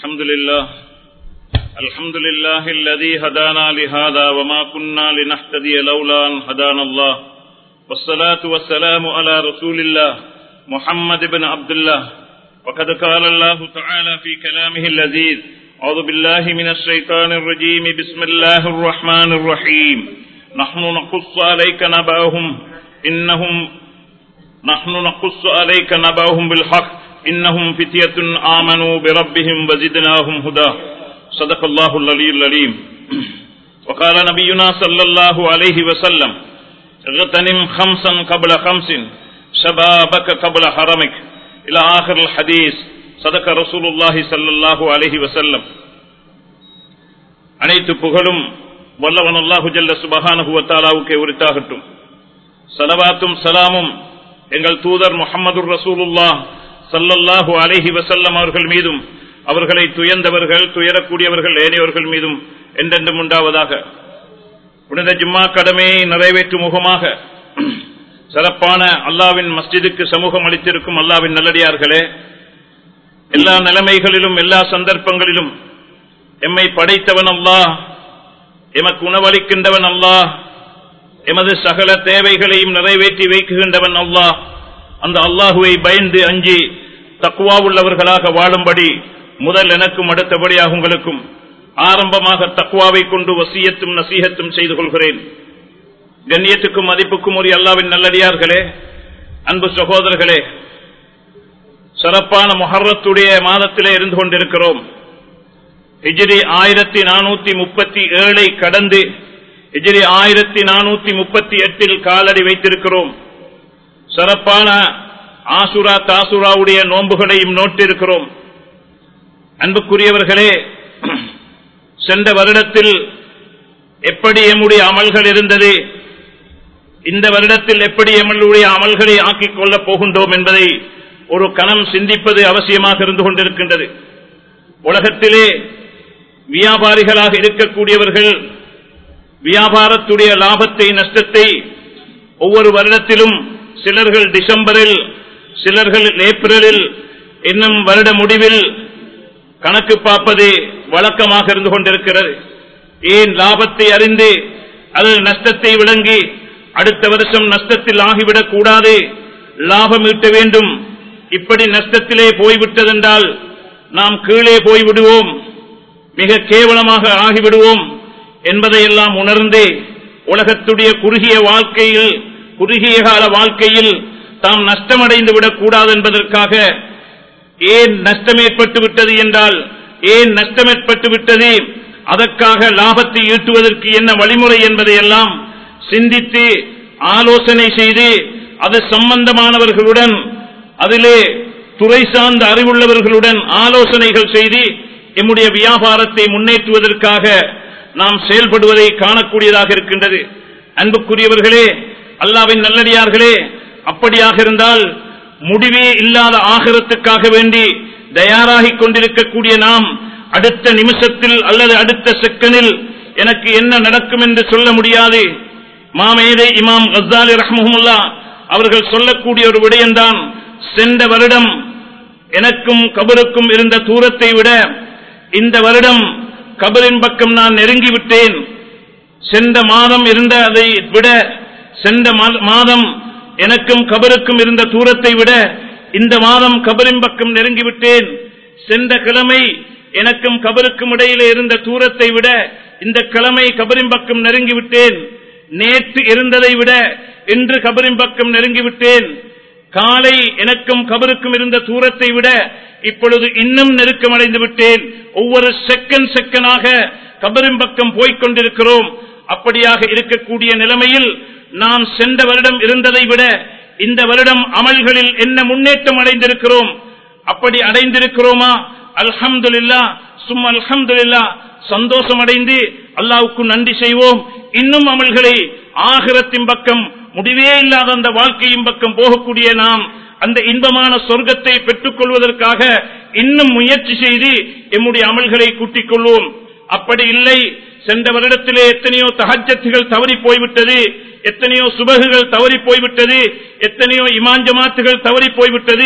الحمد لله الحمد لله الذي هدانا لهذا وما كنا لنهتدي لولا أن هدانا الله والصلاة والسلام على رسول الله محمد بن عبد الله وقد قال الله تعالى في كلامه اللذيذ أعوذ بالله من الشيطان الرجيم بسم الله الرحمن الرحيم نحن نقص عليك نبأهم إنهم نحن نقص عليك نبأهم بالحق إنهم فتية آمنوا بربهم وزدناهم هدى صدق الله العلي العليم وقال نبينا صلى الله عليه وسلم اغتنم خمسا قبل خمس شبابك قبل حرمك إلى آخر الحديث صدق رسول الله صلى الله عليه وسلم அனைத்து புகழும் வல்லவன் அல்லாஹு ஜல்ல சுபஹானுவத்தாலாவுக்கே உரித்தாகட்டும் சலவாத்தும் சலாமும் எங்கள் தூதர் முகமது ரசூலுல்லா சல்லல்லாஹு அலஹி வசல்லம் அவர்கள் மீதும் அவர்களை துயர்ந்தவர்கள் துயரக்கூடியவர்கள் ஏனையவர்கள் மீதும் என்றென்றும் உண்டாவதாக புனித ஜும்மா கடமையை நிறைவேற்றும் முகமாக சிறப்பான அல்லாவின் மஸ்ஜிதுக்கு சமூகம் அளித்திருக்கும் அல்லாவின் நல்லடியார்களே எல்லா நிலைமைகளிலும் எல்லா சந்தர்ப்பங்களிலும் எம்மை படைத்தவன் அல்லாஹ் எமக்கு உணவளிக்கின்றவன் அல்லாஹ் எமது சகல தேவைகளையும் நிறைவேற்றி வைக்குகின்றவன் அல்லாஹ் அந்த அல்லாஹுவை பயந்து அஞ்சி தக்குவா உள்ளவர்களாக வாழும்படி முதல் எனக்கும் அடுத்தபடியாக உங்களுக்கும் ஆரம்பமாக தக்குவாவை கொண்டு வசியத்தும் நசீகத்தும் செய்து கொள்கிறேன் கண்ணியத்துக்கும் மதிப்புக்கும் ஒரு அல்லாவின் நல்லடியார்களே அன்பு சகோதரர்களே சிறப்பான மொஹர்ரத்துடைய மாதத்திலே இருந்து கொண்டிருக்கிறோம் ஹிஜிரி ஆயிரத்தி நானூத்தி முப்பத்தி ஏழை கடந்து ஹிஜிரி ஆயிரத்தி நானூத்தி முப்பத்தி எட்டில் காலடி வைத்திருக்கிறோம் சிறப்பான ஆசுரா தாசுராவுடைய நோன்புகளையும் நோட்டிருக்கிறோம் அன்புக்குரியவர்களே சென்ற வருடத்தில் எப்படி எம்முடைய அமல்கள் இருந்தது இந்த வருடத்தில் எப்படி எம்முடைய அமல்களை ஆக்கிக் கொள்ளப் போகின்றோம் என்பதை ஒரு கணம் சிந்திப்பது அவசியமாக இருந்து கொண்டிருக்கின்றது உலகத்திலே வியாபாரிகளாக இருக்கக்கூடியவர்கள் வியாபாரத்துடைய லாபத்தை நஷ்டத்தை ஒவ்வொரு வருடத்திலும் சிலர்கள் டிசம்பரில் சிலர்கள் ஏப்ரலில் இன்னும் வருட முடிவில் கணக்கு பார்ப்பது வழக்கமாக இருந்து கொண்டிருக்கிறது ஏன் லாபத்தை அறிந்து அதில் நஷ்டத்தை விளங்கி அடுத்த வருஷம் நஷ்டத்தில் ஆகிவிடக் கூடாது லாபம் ஈட்ட வேண்டும் இப்படி நஷ்டத்திலே போய்விட்டதென்றால் நாம் கீழே போய்விடுவோம் மிக கேவலமாக ஆகிவிடுவோம் என்பதையெல்லாம் உணர்ந்து உலகத்துடைய குறுகிய வாழ்க்கையில் குறுகிய கால வாழ்க்கையில் தாம் நஷ்டமடைந்து விடக் கூடாது என்பதற்காக ஏன் நஷ்டம் ஏற்பட்டு விட்டது என்றால் ஏன் நஷ்டம் ஏற்பட்டு விட்டது அதற்காக லாபத்தை ஈட்டுவதற்கு என்ன வழிமுறை என்பதையெல்லாம் சிந்தித்து ஆலோசனை செய்து அது சம்பந்தமானவர்களுடன் அதிலே துறை சார்ந்த அறிவுள்ளவர்களுடன் ஆலோசனைகள் செய்து எம்முடைய வியாபாரத்தை முன்னேற்றுவதற்காக நாம் செயல்படுவதை காணக்கூடியதாக இருக்கின்றது அன்புக்குரியவர்களே அல்லாவின் நல்லடியார்களே அப்படியாக இருந்தால் முடிவே இல்லாத ஆகரத்துக்காக வேண்டி தயாராகிக் கொண்டிருக்கக்கூடிய நாம் அடுத்த நிமிஷத்தில் அல்லது அடுத்த செகண்டில் எனக்கு என்ன நடக்கும் என்று சொல்ல முடியாது மாமேதை இமாம் கசாலி ரஹமுல்லா அவர்கள் சொல்லக்கூடிய ஒரு விடயம்தான் சென்ற வருடம் எனக்கும் கபருக்கும் இருந்த தூரத்தை விட இந்த வருடம் கபரின் பக்கம் நான் நெருங்கிவிட்டேன் சென்ற மாதம் இருந்த அதை விட சென்ற மாதம் எனக்கும் கபருக்கும் இருந்த தூரத்தை விட இந்த மாதம் கபரின் பக்கம் நெருங்கிவிட்டேன் சென்ற கிழமை எனக்கும் கபருக்கும் இடையிலே இருந்த தூரத்தை விட இந்த கிழமை கபரின் பக்கம் நெருங்கிவிட்டேன் நேற்று இருந்ததை விட இன்று கபரின் பக்கம் நெருங்கிவிட்டேன் காலை எனக்கும் கபருக்கும் இருந்த தூரத்தை விட இப்பொழுது இன்னும் நெருக்கமடைந்து விட்டேன் ஒவ்வொரு செகண்ட் செகண்டாக கபரின் பக்கம் போய்கொண்டிருக்கிறோம் அப்படியாக இருக்கக்கூடிய நிலைமையில் நாம் சென்ற வருடம் இருந்ததை விட இந்த வருடம் அமல்களில் என்ன முன்னேற்றம் அடைந்திருக்கிறோம் அப்படி அடைந்திருக்கிறோமா அல்ஹம்துல்லா சும் அல்ஹம்துல்லா சந்தோஷம் அடைந்து அல்லாவுக்கு நன்றி செய்வோம் இன்னும் அமல்களை ஆகிரத்தின் பக்கம் முடிவே இல்லாத அந்த வாழ்க்கையின் பக்கம் போகக்கூடிய நாம் அந்த இன்பமான சொர்க்கத்தை பெற்றுக் கொள்வதற்காக இன்னும் முயற்சி செய்து எம்முடைய அமல்களை கூட்டிக் கொள்வோம் அப்படி இல்லை சென்ற வருடத்திலே எத்தனையோ தகஜத்துகள் தவறி போய்விட்டது எத்தனையோ சுபகுகள் தவறி போய்விட்டது எத்தனையோ இமாஞ்சமாத்துகள் தவறி போய்விட்டது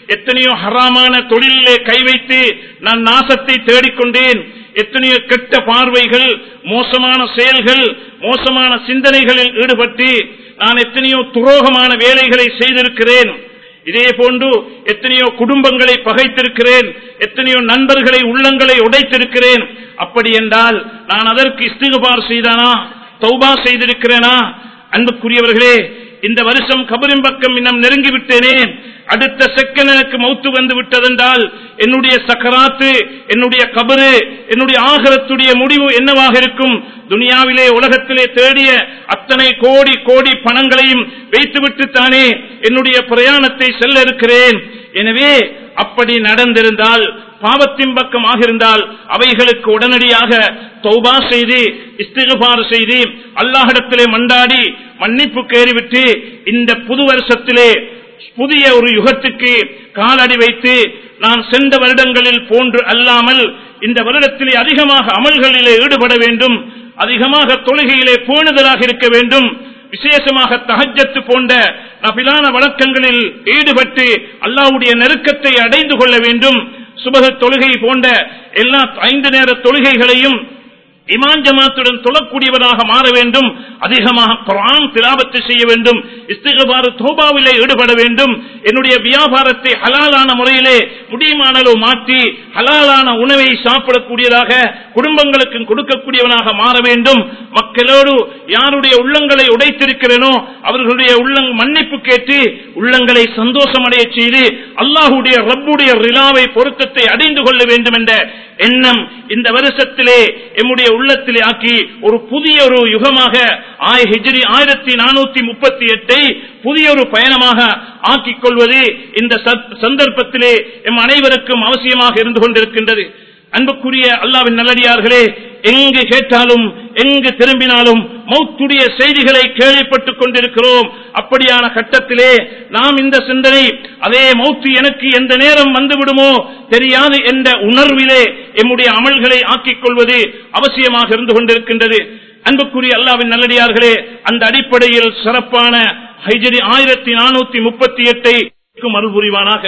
எத்தனையோ ஹராமான தொழிலே கை வைத்து நான் நாசத்தை தேடிக்கொண்டேன் எத்தனையோ கெட்ட பார்வைகள் மோசமான செயல்கள் மோசமான சிந்தனைகளில் ஈடுபட்டு நான் எத்தனையோ துரோகமான வேலைகளை செய்திருக்கிறேன் இதே போன்று எத்தனையோ குடும்பங்களை பகைத்திருக்கிறேன் எத்தனையோ நண்பர்களை உள்ளங்களை உடைத்திருக்கிறேன் அப்படி என்றால் நான் அதற்கு இஸ்திகுபார் செய்தானா தௌபா செய்திருக்கிறேனா அன்புக்குரியவர்களே இந்த வருஷம் கபரின் பக்கம் இன்னும் நெருங்கி விட்டேனே அடுத்த செகண்ட் எனக்கு மௌத்து வந்து விட்டதென்றால் என்னுடைய சக்கராத்து என்னுடைய கபரு என்னுடைய ஆகரத்துடைய முடிவு என்னவாக இருக்கும் துனியாவிலே உலகத்திலே தேடிய அத்தனை கோடி கோடி பணங்களையும் வைத்துவிட்டு தானே என்னுடைய பிரயாணத்தை செல்ல இருக்கிறேன் எனவே அப்படி நடந்திருந்தால் பாவத்தின் பக்கம் ஆகியிருந்தால் அவைகளுக்கு உடனடியாக தௌபா செய்து இஸ்திகபார் செய்து அல்லாஹிடத்திலே மண்டாடி மன்னிப்பு கேறிவிட்டு இந்த புது வருஷத்திலே புதிய ஒரு யுகத்துக்கு காலடி வைத்து நான் சென்ற வருடங்களில் போன்று அல்லாமல் இந்த வருடத்திலே அதிகமாக அமல்களிலே ஈடுபட வேண்டும் அதிகமாக தொழுகையிலே பேணுதலாக இருக்க வேண்டும் விசேஷமாக தஹஜத்து போன்ற நபிலான வழக்கங்களில் ஈடுபட்டு அல்லாவுடைய நெருக்கத்தை அடைந்து கொள்ள வேண்டும் சுபக தொழுகை போன்ற எல்லா ஐந்து நேர தொழுகைகளையும் இமான் ஜமாத்துடன் தொழக்கூடியவராக மாற வேண்டும் அதிகமாக குரான் திலாபத்து செய்ய வேண்டும் இஸ்திகபாறு தோபாவிலே ஈடுபட வேண்டும் என்னுடைய வியாபாரத்தை ஹலாலான முறையிலே முடியுமானளவு மாற்றி ஹலாலான உணவை சாப்பிடக்கூடியதாக குடும்பங்களுக்கு கொடுக்கக்கூடியவனாக மாற வேண்டும் மக்களோடு யாருடைய உள்ளங்களை உடைத்திருக்கிறேனோ அவர்களுடைய உள்ளங் மன்னிப்பு கேட்டு உள்ளங்களை சந்தோஷமடைய செய்து அல்லாஹுடைய ரப்புடைய ரிலாவை பொருத்தத்தை அடைந்து கொள்ள வேண்டும் என்ற எண்ணம் இந்த வருஷத்திலே எம்முடைய உள்ளத்திலே ஆக்கி ஒரு புதிய ஒரு யுகமாக ஆய் ஹிஜ்ரி ஆயிரத்தி நானூத்தி முப்பத்தி எட்டை புதிய ஒரு பயணமாக ஆக்கிக் கொள்வது இந்த சத்- சந்தர்ப்பத்திலே எம் அனைவருக்கும் அவசியமாக இருந்து கொண்டிருக்கின்றது அன்புக்குரிய அல்லாவின் நல்லடியார்களே எங்கு கேட்டாலும் எங்கு திரும்பினாலும் மௌத்துடைய செய்திகளை கேள்விப்பட்டுக் கொண்டிருக்கிறோம் அப்படியான கட்டத்திலே நாம் இந்த சிந்தனை அதே மௌத்து எனக்கு எந்த நேரம் வந்துவிடுமோ தெரியாது என்ற உணர்விலே எம்முடைய அமல்களை ஆக்கிக் கொள்வது அவசியமாக இருந்து கொண்டிருக்கின்றது அன்புக்குரிய அல்லாவின் நல்லடியார்களே அந்த அடிப்படையில் சிறப்பான ஹைஜரி ஆயிரத்தி நானூத்தி முப்பத்தி எட்டை அருள் புரிவானாக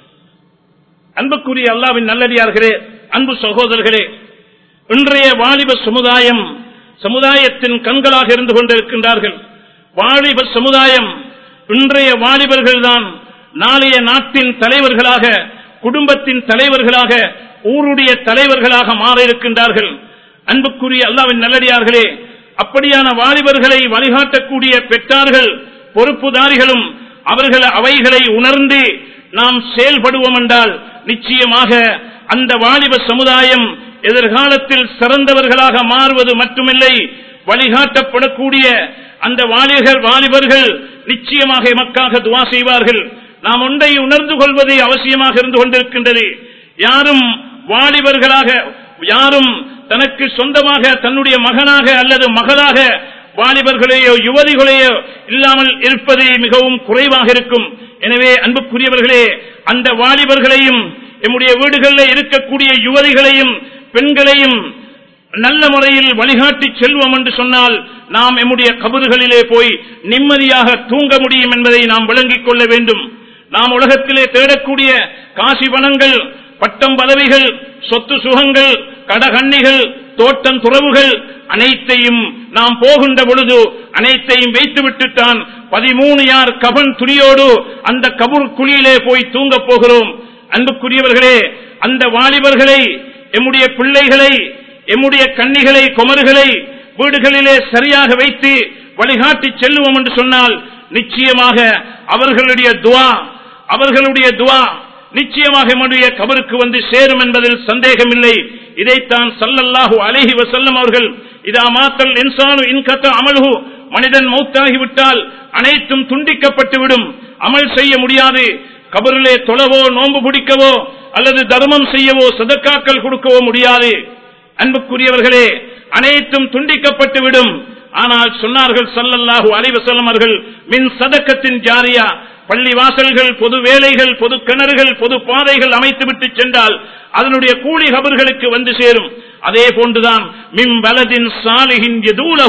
அன்புக்குரிய அல்லாவின் நல்லடியார்களே அன்பு சகோதரர்களே இன்றைய வாலிப சமுதாயம் சமுதாயத்தின் கண்களாக இருந்து கொண்டிருக்கின்றார்கள் வாலிப சமுதாயம் இன்றைய வாலிபர்கள் தான் நாளைய நாட்டின் தலைவர்களாக குடும்பத்தின் தலைவர்களாக ஊருடைய தலைவர்களாக மாற இருக்கின்றார்கள் அன்புக்குரிய அல்லாவின் நல்லடியார்களே அப்படியான வாலிபர்களை வழிகாட்டக்கூடிய பெற்றார்கள் பொறுப்புதாரிகளும் அவர்கள் அவைகளை உணர்ந்து நாம் செயல்படுவோம் என்றால் நிச்சயமாக அந்த வாலிப சமுதாயம் எதிர்காலத்தில் சிறந்தவர்களாக மாறுவது மட்டுமில்லை வழிகாட்டப்படக்கூடிய அந்த வாலிபர்கள் வாலிபர்கள் நிச்சயமாக எமக்காக துவா செய்வார்கள் நாம் ஒன்றை உணர்ந்து கொள்வது அவசியமாக இருந்து கொண்டிருக்கின்றது யாரும் வாலிபர்களாக யாரும் தனக்கு சொந்தமாக தன்னுடைய மகனாக அல்லது மகளாக வாலிபர்களையோ யுவதிகளையோ இல்லாமல் இருப்பது மிகவும் குறைவாக இருக்கும் எனவே அன்புக்குரியவர்களே அந்த வாலிபர்களையும் எம்முடைய வீடுகளில் இருக்கக்கூடிய யுவதிகளையும் பெண்களையும் நல்ல முறையில் வழிகாட்டி செல்வோம் என்று சொன்னால் நாம் எம்முடைய கபறுகளிலே போய் நிம்மதியாக தூங்க முடியும் என்பதை நாம் விளங்கிக் கொள்ள வேண்டும் நாம் உலகத்திலே தேடக்கூடிய காசி பணங்கள் பட்டம் பதவிகள் சொத்து சுகங்கள் கடகண்ணிகள் தோட்டம் துறவுகள் அனைத்தையும் நாம் போகின்ற பொழுது அனைத்தையும் வைத்துவிட்டுத்தான் பதிமூணு யார் கபன் துணியோடு அந்த கபூர் குழியிலே போய் தூங்கப் போகிறோம் அன்புக்குரியவர்களே அந்த வாலிபர்களை எம்முடைய பிள்ளைகளை எம்முடைய கன்னிகளை குமர்களை வீடுகளிலே சரியாக வைத்து வழிகாட்டி செல்லுவோம் என்று சொன்னால் நிச்சயமாக அவர்களுடைய துவா அவர்களுடைய துவா நிச்சயமாக எம்முடைய கபருக்கு வந்து சேரும் என்பதில் சந்தேகமில்லை இதைத்தான் சல்லல்லாஹு அலைஹி வசல்லம் அவர்கள் இதா மாத்தல் இன்சானு இன்கத்த அமல்ஹு மனிதன் மௌத்தாகிவிட்டால் அனைத்தும் துண்டிக்கப்பட்டுவிடும் அமல் செய்ய முடியாது கபரிலே தொழவோ நோன்பு பிடிக்கவோ அல்லது தர்மம் செய்யவோ சதக்காக்கள் கொடுக்கவோ முடியாது அன்புக்குரியவர்களே அனைத்தும் துண்டிக்கப்பட்டுவிடும் ஆனால் சொன்னார்கள் சல்லல்லாஹு அலைவசல்லம் அவர்கள் மின் சதக்கத்தின் ஜாரியா பள்ளி வாசல்கள் பொது வேலைகள் பொது கிணறுகள் பொது பாதைகள் அமைத்துவிட்டு சென்றால் அதனுடைய கூலி கபர்களுக்கு வந்து சேரும் அதே போன்றுதான் மிம் பலதின் சாலிகின் எதூலகு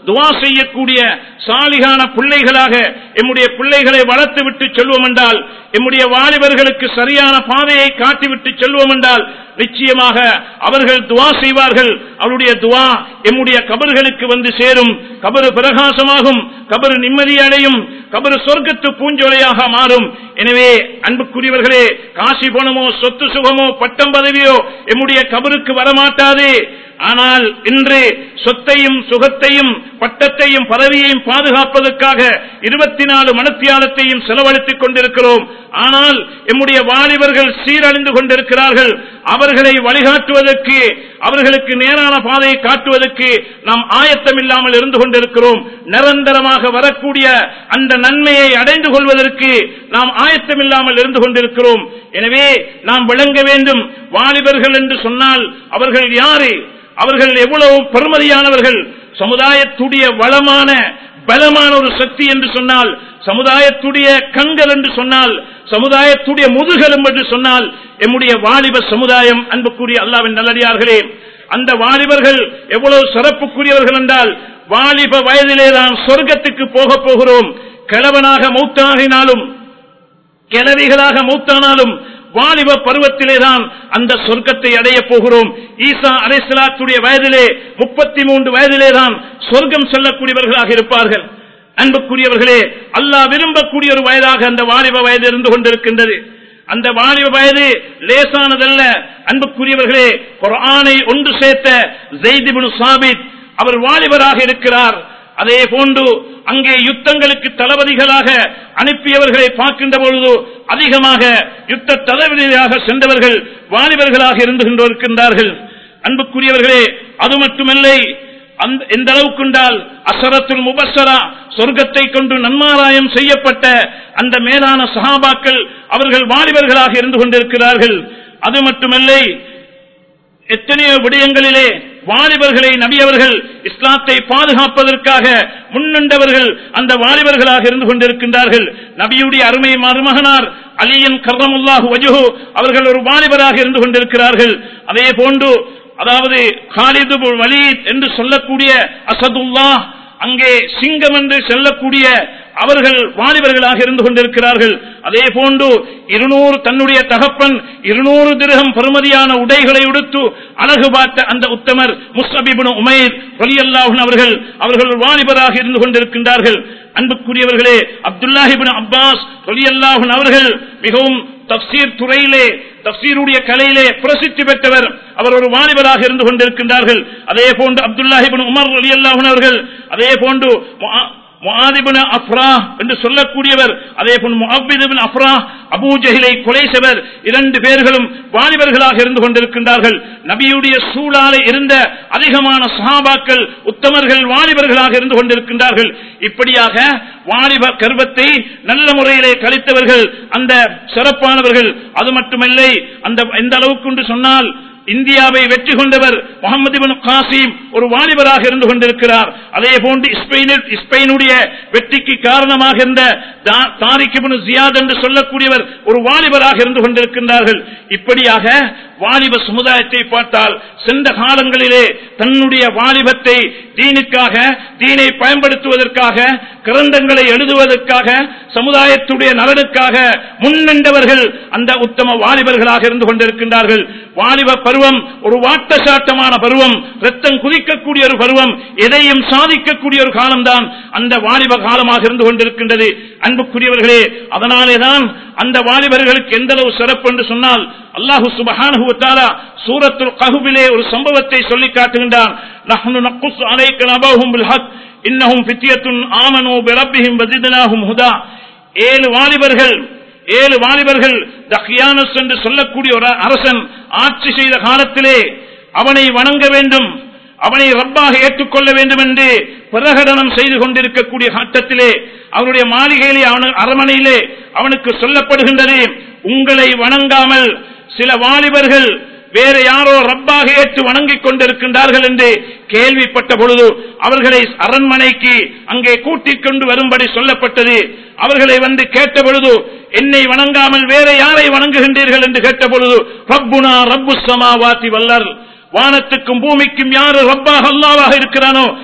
துவா செய்யக்கூடிய சாலிகான பிள்ளைகளாக எம்முடைய பிள்ளைகளை வளர்த்து விட்டு செல்வோம் என்றால் எம்முடைய வாலிபர்களுக்கு சரியான பாதையை காட்டிவிட்டு செல்வோம் என்றால் நிச்சயமாக அவர்கள் துவா செய்வார்கள் அவருடைய துவா எம்முடைய கபர்களுக்கு வந்து சேரும் கபரு பிரகாசமாகும் கபரு நிம்மதி அடையும் கபரு சொர்க்கத்து பூஞ்சோலையாக மாறும் எனவே அன்புக்குரியவர்களே காசி பணமோ சொத்து சுகமோ பட்டம் பதவியோ எம்முடைய கபருக்கு வரமாட்டாது ஆனால் இன்று சொத்தையும் சுகத்தையும் பட்டத்தையும் பதவியையும் பாதுகாப்பதற்காக இருபத்தி நாலு மனத்தியாலத்தையும் செலவழித்துக் கொண்டிருக்கிறோம் ஆனால் எம்முடைய வாலிபர்கள் சீரழிந்து கொண்டிருக்கிறார்கள் அவர்களை வழிகாட்டுவதற்கு அவர்களுக்கு நேரான பாதையை காட்டுவதற்கு நாம் ஆயத்தம் இல்லாமல் இருந்து கொண்டிருக்கிறோம் நிரந்தரமாக வரக்கூடிய அந்த நன்மையை அடைந்து கொள்வதற்கு நாம் ஆயத்தம் இல்லாமல் இருந்து கொண்டிருக்கிறோம் எனவே நாம் விளங்க வேண்டும் வாலிபர்கள் என்று சொன்னால் அவர்கள் யாரு அவர்கள் எவ்வளவு பெருமதியானவர்கள் சமுதாயத்துடைய வளமான பலமான ஒரு சக்தி என்று சொன்னால் சமுதாயத்துடைய கண்கள் என்று சொன்னால் சமுதாயத்துடைய முதுகலும் என்று சொன்னால் எம்முடைய வாலிப சமுதாயம் அன்புக்குரிய அல்லாவின் நல்லடியார்களே அந்த வாலிபர்கள் எவ்வளவு சிறப்புக்குரியவர்கள் என்றால் வாலிப வயதிலே தான் சொர்க்கத்துக்கு போக போகிறோம் கிழவனாக மௌத்தாகினாலும் கிழவிகளாக மூத்தானாலும் வாலிப பருவத்திலே தான் அந்த சொர்க்கத்தை அடைய போகிறோம் ஈசா அலைசலாத்துடைய வயதிலே முப்பத்தி மூன்று வயதிலே தான் சொர்க்கம் செல்லக்கூடியவர்களாக இருப்பார்கள் அன்புக்குரியவர்களே அல்லாஹ் விரும்பக்கூடிய ஒரு வயதாக அந்த வாலிப வயது இருந்து கொண்டிருக்கின்றது அந்த வாலிப வயது லேசானதல்ல அன்புக்குரியவர்களே குர்ஆனை ஒன்று சேர்த்த ஜெய்திபுன் சாபித் அவர் வாலிபராக இருக்கிறார் அதே போன்று அங்கே யுத்தங்களுக்கு தளபதிகளாக அனுப்பியவர்களை பார்க்கின்ற பொழுது அதிகமாக யுத்த தளபதியாக சென்றவர்கள் வாலிபர்களாக இருந்து கொண்டிருக்கின்றார்கள் அன்புக்குரியவர்களே அது மட்டுமில்லை அந்த எந்த அளவுக்குண்டால் அசரத்துல் முபஸ்ஸரா சொர்க்கத்தை கொண்டு நன்மாராயம் செய்யப்பட்ட அந்த மேலான சஹாபாக்கள் அவர்கள் வாலிபர்களாக இருந்து கொண்டிருக்கிறார்கள் அது மட்டுமில்லை எத்தனையோ விடயங்களிலே வாலிபர்களை நபியவர்கள் இஸ்லாத்தை பாதுகாப்பதற்காக முன்னின்றவர்கள் அந்த வாலிபர்களாக இருந்து கொண்டிருக்கின்றார்கள் நபியுடைய அருமை மருமகனார் அலியன் கர்ரமுல்லாஹு வஜுஹு அவர்கள் ஒரு வாலிபராக இருந்து கொண்டிருக்கிறார்கள் அதே போன்று அதாவது காலிது வலீத் என்று சொல்லக்கூடிய அசதுல்லா அங்கே சிங்கம் என்று சொல்லக்கூடிய அவர்கள் வாலிபர்களாக இருந்து கொண்டிருக்கிறார்கள் அதே போன்று இருநூறு தன்னுடைய தகப்பன் இருநூறு திருகம் பெருமதியான உடைகளை உடுத்து அழகு பார்த்த அந்த உத்தமர் முஸ்தபிபுன் உமைர் ரலியல்லாஹுன் அவர்கள் அவர்கள் ஒரு வாலிபராக இருந்து கொண்டிருக்கின்றார்கள் அன்புக்குரியவர்களே அப்துல்லாஹிபின் அப்பாஸ் ரலியல்லாஹுன் அவர்கள் மிகவும் தப்சீர் துறையிலே தப்சீருடைய கலையிலே பிரசித்தி பெற்றவர் அவர் ஒரு வாலிபராக இருந்து கொண்டிருக்கின்றார்கள் அதே போன்று அப்துல்லாஹிபின் உமர் ரலியல்லாஹுன் அவர்கள் அதே போன்று முஆ- முஆதிபின் அஃப்ரா என்று சொல்லக்கூடியவர் அதே போன்று முஅவ்விதுபின் அஃப்ரா அபூ ஜஹிலை கொலை செய்வர் இரண்டு பேர்களும் வாலிபர்களாக இருந்து கொண்டிருக்கின்றார்கள் நபியுடைய சூழாலே இருந்த அதிகமான சஹாபாக்கள் உத்தமர்கள் வாலிபர்களாக இருந்து கொண்டிருக்கின்றார்கள் இப்படியாக வாலிப கர்வத்தை நல்ல முறையிலே கழித்தவர்கள் அந்த சிறப்பானவர்கள் அது மட்டுமில்லை அந்த எந்த அளவுக்கு என்று சொன்னால் இந்தியாவை வெற்றி கொண்டவர் முகமது பின் காசிம் ஒரு வாலிபராக இருந்து கொண்டிருக்கிறார் அதே போன்று ஸ்பெயினில் ஸ்பெயினுடைய வெற்றிக்கு காரணமாக இருந்த தா- தாரிக் இப்னு ஜியாத் என்று சொல்லக்கூடியவர் ஒரு வாலிபராக இருந்து கொண்டிருக்கின்றார்கள் இப்படியாக வாலிப சமுதாயத்தை பார்த்தால் சென்ற காலங்களிலே தன்னுடைய வாலிபத்தை தீனுக்காக தீனை பயன்படுத்துவதற்காக கிரந்தங்களை எழுதுவதற்காக சமுதாயத்துடைய நலனுக்காக முன்னின்றவர்கள் அந்த உத்தம வாலிபர்களாக இருந்து கொண்டிருக்கின்றார்கள் வாலிப பருவம் ஒரு வாட்டசாட்டமான பருவம் ரத்தம் குதிக்கக்கூடிய ஒரு பருவம் எதையும் சாதிக்கக்கூடிய ஒரு காலம்தான் அந்த வாலிப காலமாக இருந்து கொண்டிருக்கின்றது அன்புக்குரியவர்களே அதனாலேதான் அந்த வாலிபர்களுக்கு எந்த அளவு சிறப்பு என்று சொன்னால் அல்லாஹு சுபஹானஹு வ தஆலா சூரத்துல் கஹ்பிலே ஒரு சம்பவத்தை சொல்லி காட்டுகின்றான் நஹ்னு நக்குஸ் அலைக நபஹும் பில் ஹக் இன்னஹும் ஃபித்யத்துன் ஆமனூ பிரப்பிஹிம் வஸித்னாஹும் ஹுதா ஏழு வாலிபர்கள் ஏழு வாலிபர்கள் தஹ்யானஸ் என்று சொல்லக்கூடிய ஒரு அரசன் ஆட்சி செய்த காலத்திலே அவனை வணங்க வேண்டும் அவனை ரப்பாக ஏற்றுக்கொள்ள வேண்டும் என்று பிரகடனம் செய்து கொண்டிருக்கக்கூடிய கட்டத்திலே அவருடைய மாளிகையிலே அவனு அரமனையிலே அவனுக்கு சொல்லப்படுகின்றது உங்களை வணங்காமல் சில வாலிபர்கள் வேற யாரோ ரப்பாக ஏற்று வணங்கிக் கொண்டிருக்கின்றார்கள் என்று கேள்விப்பட்ட பொழுது அவர்களை அரண்மனைக்கு அங்கே கூட்டிக் கொண்டு வரும்படி சொல்லப்பட்டது அவர்களை வந்து கேட்ட பொழுது என்னை வணங்காமல் வேற யாரை வணங்குகின்றீர்கள் என்று கேட்ட பொழுது ரப்புனா ரப்பு சமாவாத்தி வல்லர் வானத்துக்கும் பூமிக்கும் யாரு ரப்பாக அல்லாவாக இருக்கிறானோ